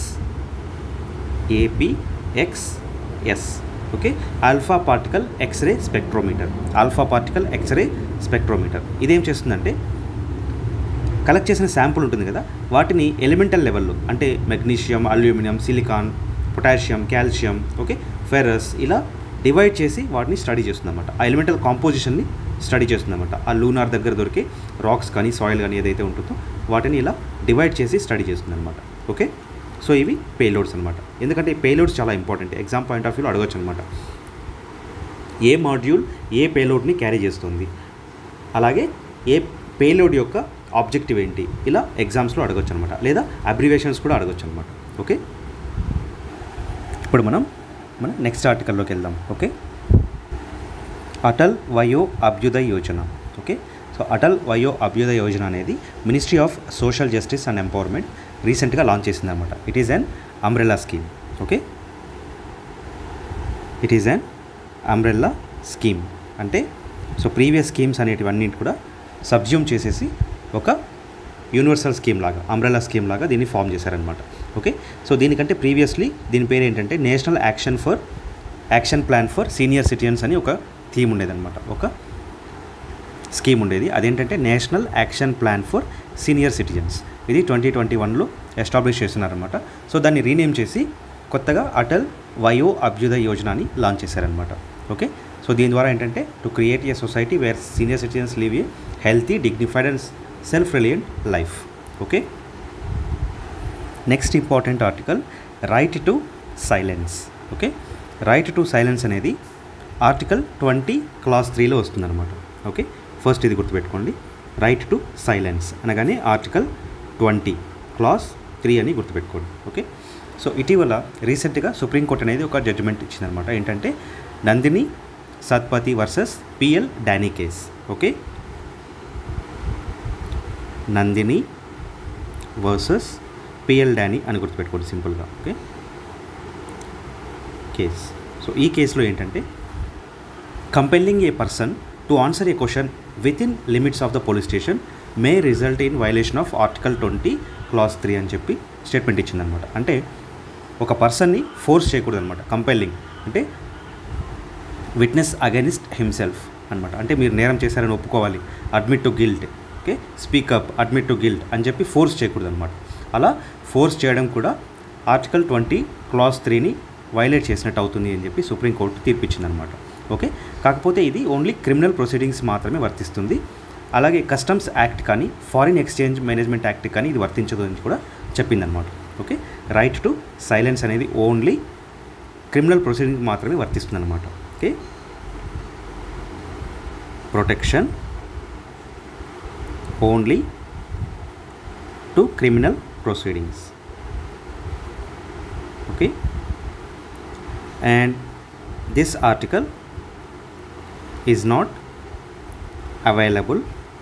APXS okay alpha particle X ray spectrometer alpha particle X ray spectrometer ఇదేం చేస్తుందంటే కలెక్ట్ చేసిన శాంపుల్ ఉంటుంది కదా వాటిని ఎలిమెంటల్ లెవెల్లో అంటే magnesium aluminium silicon potassium calcium okay ferrous ఇలా డివైడ్ చేసి వాటిని స్టడీ చేస్తుందన్నమాట ఆ ఎలిమెంటల్ కాంపోజిషన్ని స్టడీ చేస్తుందన్నమాట ఆ లూనార్ దగ్గర దొరికే రాక్స్ కానీ సాయిల్ కానీ ఏదైతే ఉంటుందో వాటిని ఇలా డివైడ్ చేసి స్టడీ చేస్తుందన్నమాట ఓకే సో ఇవి పేలోడ్స్ అనమాట ఎందుకంటే ఈ పేలోడ్స్ చాలా ఇంపార్టెంట్ ఎగ్జామ్ పాయింట్ ఆఫ్ వ్యూలో అడగచ్చు అనమాట ఏ మాడ్యూల్ ఏ పేలోడ్ని క్యారీ చేస్తుంది అలాగే ఏ పేలోడ్ యొక్క ఆబ్జెక్టివ్ ఏంటి ఇలా ఎగ్జామ్స్లో అడగచ్చు అనమాట లేదా అబ్రివేషన్స్ కూడా అడగచ్చు అనమాట ఓకే ఇప్పుడు మనం మన నెక్స్ట్ ఆర్టికల్లోకి వెళ్దాం okay Atal Vayo Abhyuday Yojana okay so Atal Vayo Abhyudaya Yojana అనేది Ministry of Social Justice and Empowerment రీసెంట్గా లాంచ్ చేసింది అనమాట it is an umbrella scheme okay it is an umbrella scheme అంటే సో ప్రీవియస్ స్కీమ్స్ అనేటివన్నింటి కూడా సబ్జ్యూమ్ చేసేసి ఒక యూనివర్సల్ స్కీమ్ లాగా అంబ్రెల్లా స్కీమ్ లాగా దీన్ని ఫామ్ చేశారనమాట ఓకే సో దీనికంటే ప్రీవియస్లీ దీని పేరు ఏంటంటే national action for action plan for senior citizens అని ఒక థీమ్ ఉండేదన్నమాట ఒక స్కీమ్ ఉండేది అదేంటంటే national action plan for senior citizens ఇది ట్వంటీ ట్వంటీ వన్లో ఎస్టాబ్లిష్ చేస్తున్నారనమాట సో దాన్ని రీనేమ్ చేసి కొత్తగా అటల్ వయో అభ్యుదయ్ యోజన అని లాంచ్ చేశారనమాట ఓకే సో దీని ద్వారా ఏంటంటే to create a society where senior citizens live a healthy dignified and self reliant life okay next important article right to silence okay right to silence అనేది article twenty clause త్రీలో వస్తుందన్నమాట okay first ఇది గుర్తుపెట్టుకోండి right to silence అనగానే article twenty clause three అని గుర్తుపెట్టుకోండి okay so ఇటీవల రీసెంట్గా సుప్రీంకోర్టు అనేది ఒక జడ్జిమెంట్ ఇచ్చిందనమాట ఏంటంటే Nandini Satpathy versus P L Dani case okay Nandini versus P L Dani అని గుర్తుపెట్టుకోండి సింపుల్గా ఓకే కేస్ సో ఈ కేసులో ఏంటంటే compelling a person to answer a question within limits of the police station may result in violation of article twenty clause three అని చెప్పి statement ఇచ్చిందనమాట అంటే ఒక పర్సన్ని ఫోర్స్ చేయకూడదు అనమాట కంపెల్లింగ్ అంటే విట్నెస్ అగెనిస్ట్ హిమ్సెల్ఫ్ అనమాట అంటే మీరు నేరం చేశారని ఒప్పుకోవాలి admit to guilt okay speak up admit to guilt అని చెప్పి ఫోర్స్ చేయకూడదు అనమాట అలా ఫోర్స్ చేయడం కూడా ఆర్టికల్ ట్వంటీ క్లాస్ త్రీని వైలేట్ చేసినట్టు అవుతుంది అని చెప్పి సుప్రీంకోర్టు తీర్పిచ్చిందనమాట ఓకే కాకపోతే ఇది ఓన్లీ క్రిమినల్ ప్రొసీడింగ్స్ మాత్రమే వర్తిస్తుంది అలాగే కస్టమ్స్ యాక్ట్ కానీ ఫారిన్ ఎక్స్చేంజ్ మేనేజ్మెంట్ యాక్ట్ కానీ ఇది వర్తించదు అని కూడా చెప్పిందనమాట ఓకే రైట్ టు సైలెన్స్ అనేది ఓన్లీ క్రిమినల్ ప్రొసీడింగ్ మాత్రమే వర్తిస్తుందన్నమాట okay protection only to criminal proceedings okay and this article is not available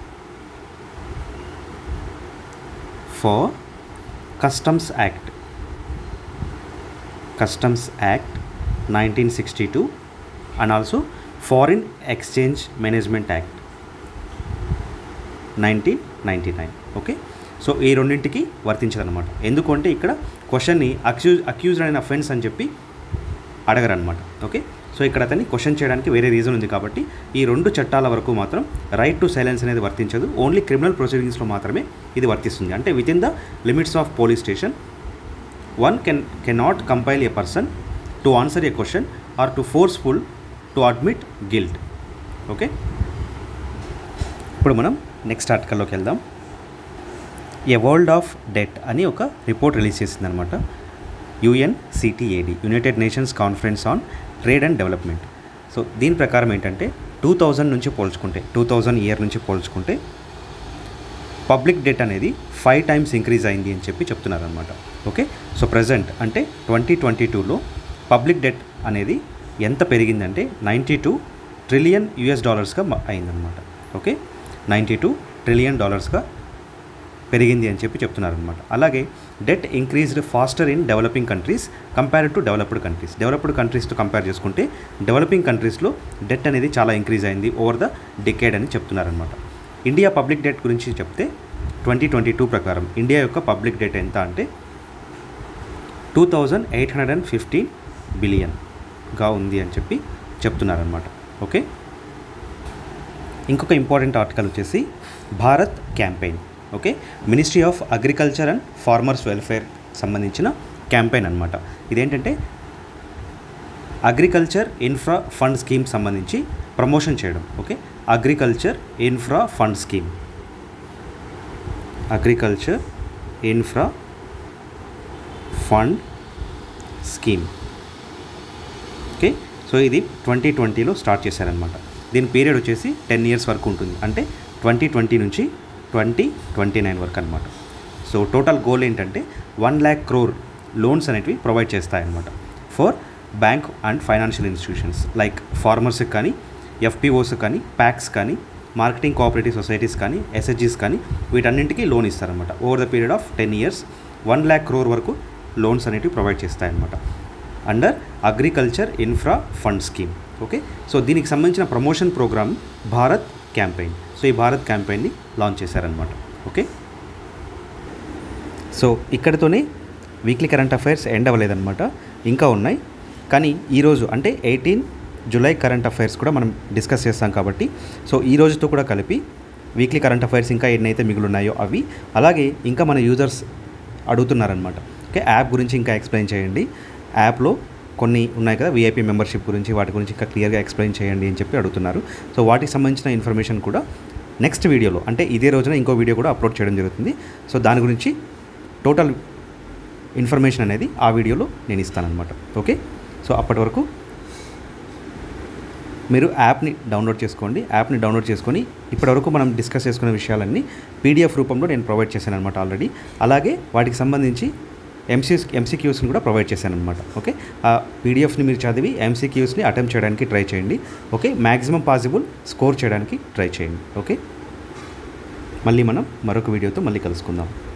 for customs act customs act 1962 and also foreign exchange management act 1999 okay so ఈ రెండింటికి వర్తించదన్నమాట ఎందుకంటే ఇక్కడ క్వశ్చన్ని accuse accused అయిన offence అని చెప్పి అడగరు అనమాట ఓకే సో ఇక్కడ అతన్ని క్వశ్చన్ చేయడానికి వేరే రీజన్ ఉంది కాబట్టి ఈ రెండు చట్టాల వరకు మాత్రం రైట్ టు సైలెన్స్ అనేది వర్తించదు ఓన్లీ క్రిమినల్ ప్రొసీడింగ్స్లో మాత్రమే ఇది వర్తిస్తుంది అంటే within the limits of police station one can cannot compel a person to answer a question or to forceful to admit guilt okay ఇప్పుడు మనం నెక్స్ట్ ఆర్టికల్లోకి వెళ్దాం ఏ వరల్డ్ ఆఫ్ డెట్ అని ఒక రిపోర్ట్ రిలీజ్ చేసిందనమాట UNCTAD United Nations Conference on Trade and Development so దీని ప్రకారం ఏంటంటే two thousand నుంచి పోల్చుకుంటే టూ థౌజండ్ ఇయర్ నుంచి పోల్చుకుంటే పబ్లిక్ డెట్ అనేది ఫైవ్ టైమ్స్ ఇంక్రీజ్ అయింది అని చెప్పి చెప్తున్నారనమాట ఓకే సో ప్రజెంట్ అంటే ట్వంటీ ట్వంటీ టూలో పబ్లిక్ డెట్ అనేది ఎంత పెరిగిందంటే నైంటీ టూ ట్రిలియన్ యుఎస్ డాలర్స్గా మ- అయిందనమాట ఓకే నైంటీ టూ ట్రిలియన్ డాలర్స్గా పెరిగింది అని చెప్పి చెప్తున్నారనమాట అలాగే debt increased faster in developing countries compare to developed countries developed కంట్రీస్తో కంపేర్ చేసుకుంటే డెవలపింగ్ కంట్రీస్లో డెట్ అనేది చాలా ఇంక్రీజ్ అయింది ఓవర్ ద డికేడ్ అని చెప్తున్నారనమాట ఇండియా పబ్లిక్ డెట్ గురించి చెప్తే ట్వంటీ ట్వంటీ టూ ప్రకారం ఇండియా యొక్క పబ్లిక్ డెట్ ఎంత అంటే two thousand eight hundred and fifteen బిలియన్గా ఉంది అని చెప్పి చెప్తున్నారనమాట ఓకే ఇంకొక ఇంపార్టెంట్ ఆర్టికల్ వచ్చేసి Bharat campaign okay Ministry of Agriculture and Farmers Welfare సంబంధించిన క్యాంపెయిన్ అనమాట ఇదేంటంటే అగ్రికల్చర్ ఇన్ఫ్రా ఫండ్ స్కీమ్ సంబంధించి ప్రమోషన్ చేయడం okay agriculture infra fund scheme agriculture infra fund scheme okay so ఇది ట్వంటీ ట్వంటీలో స్టార్ట్ చేశారనమాట దీని పీరియడ్ వచ్చేసి టెన్ ఇయర్స్ వరకు ఉంటుంది అంటే ట్వంటీ ట్వంటీ నుంచి ట్వంటీ ట్వంటీ నైన్ వరకు అనమాట సో టోటల్ గోల్ ఏంటంటే వన్ ల్యాక్ క్రోర్ లోన్స్ అనేటివి ప్రొవైడ్ చేస్తాయన్నమాట for bank and financial institutions like ఫార్మర్స్కి కానీ ఎఫ్పిఓస్ కానీ ప్యాక్స్ కానీ మార్కెటింగ్ కోఆపరేటివ్ సొసైటీస్ కానీ ఎస్హెచ్జీస్ కానీ వీటన్నింటికి లోన్ ఇస్తారనమాట over the period of ten years one lakh crore వరకు లోన్స్ అనేటివి ప్రొవైడ్ చేస్తాయన్నమాట under agriculture infra fund scheme okay so దీనికి సంబంధించిన promotion program Bharat campaign so ఈ భారత్ క్యాంపెయిన్ని లాంచ్ చేశారనమాట ఓకే సో ఇక్కడితోనే వీక్లీ కరెంట్ అఫైర్స్ ఎండ్ అవ్వలేదన్నమాట ఇంకా ఉన్నాయి కానీ ఈరోజు అంటే ఎయిటీన్ జూలై కరెంట్ అఫైర్స్ కూడా మనం డిస్కస్ చేస్తాం కాబట్టి సో ఈ రోజుతో కూడా కలిపి వీక్లీ కరెంట్ అఫైర్స్ ఇంకా ఎన్నైతే మిగులున్నాయో అవి అలాగే ఇంకా మన యూజర్స్ అడుగుతున్నారనమాట ఓకే యాప్ గురించి ఇంకా ఎక్స్ప్లెయిన్ చేయండి యాప్లో కొన్ని ఉన్నాయి కదా విఐపి మెంబర్షిప్ గురించి వాటి గురించి ఇంకా క్లియర్గా ఎక్స్ప్లెయిన్ చేయండి అని చెప్పి అడుగుతున్నారు సో వాటికి సంబంధించిన ఇన్ఫర్మేషన్ కూడా నెక్స్ట్ వీడియోలో అంటే ఇదే రోజున ఇంకో వీడియో కూడా అప్లోడ్ చేయడం జరుగుతుంది సో దాని గురించి టోటల్ ఇన్ఫర్మేషన్ అనేది ఆ వీడియోలో నేను ఇస్తానన్నమాట ఓకే సో అప్పటి వరకు మీరు యాప్ని డౌన్లోడ్ చేసుకోండి యాప్ని డౌన్లోడ్ చేసుకొని ఇప్పటివరకు మనం డిస్కస్ చేసుకున్న విషయాలన్నీ పీడిఎఫ్ రూపంలో నేను ప్రొవైడ్ చేశాను అనమాట ఆల్రెడీ అలాగే వాటికి సంబంధించి ఎంసీ ఎంసీక్యూస్ని కూడా ప్రొవైడ్ చేశాను అనమాట ఓకే ఆ పీడిఎఫ్ని మీరు చదివి ఎంసీక్యూస్ని అటెంప్ట్ చేయడానికి ట్రై చేయండి ఓకే మ్యాక్సిమం పాసిబుల్ స్కోర్ చేయడానికి ట్రై చేయండి ఓకే మళ్ళీ మనం మరొక వీడియోతో మళ్ళీ కలుసుకుందాం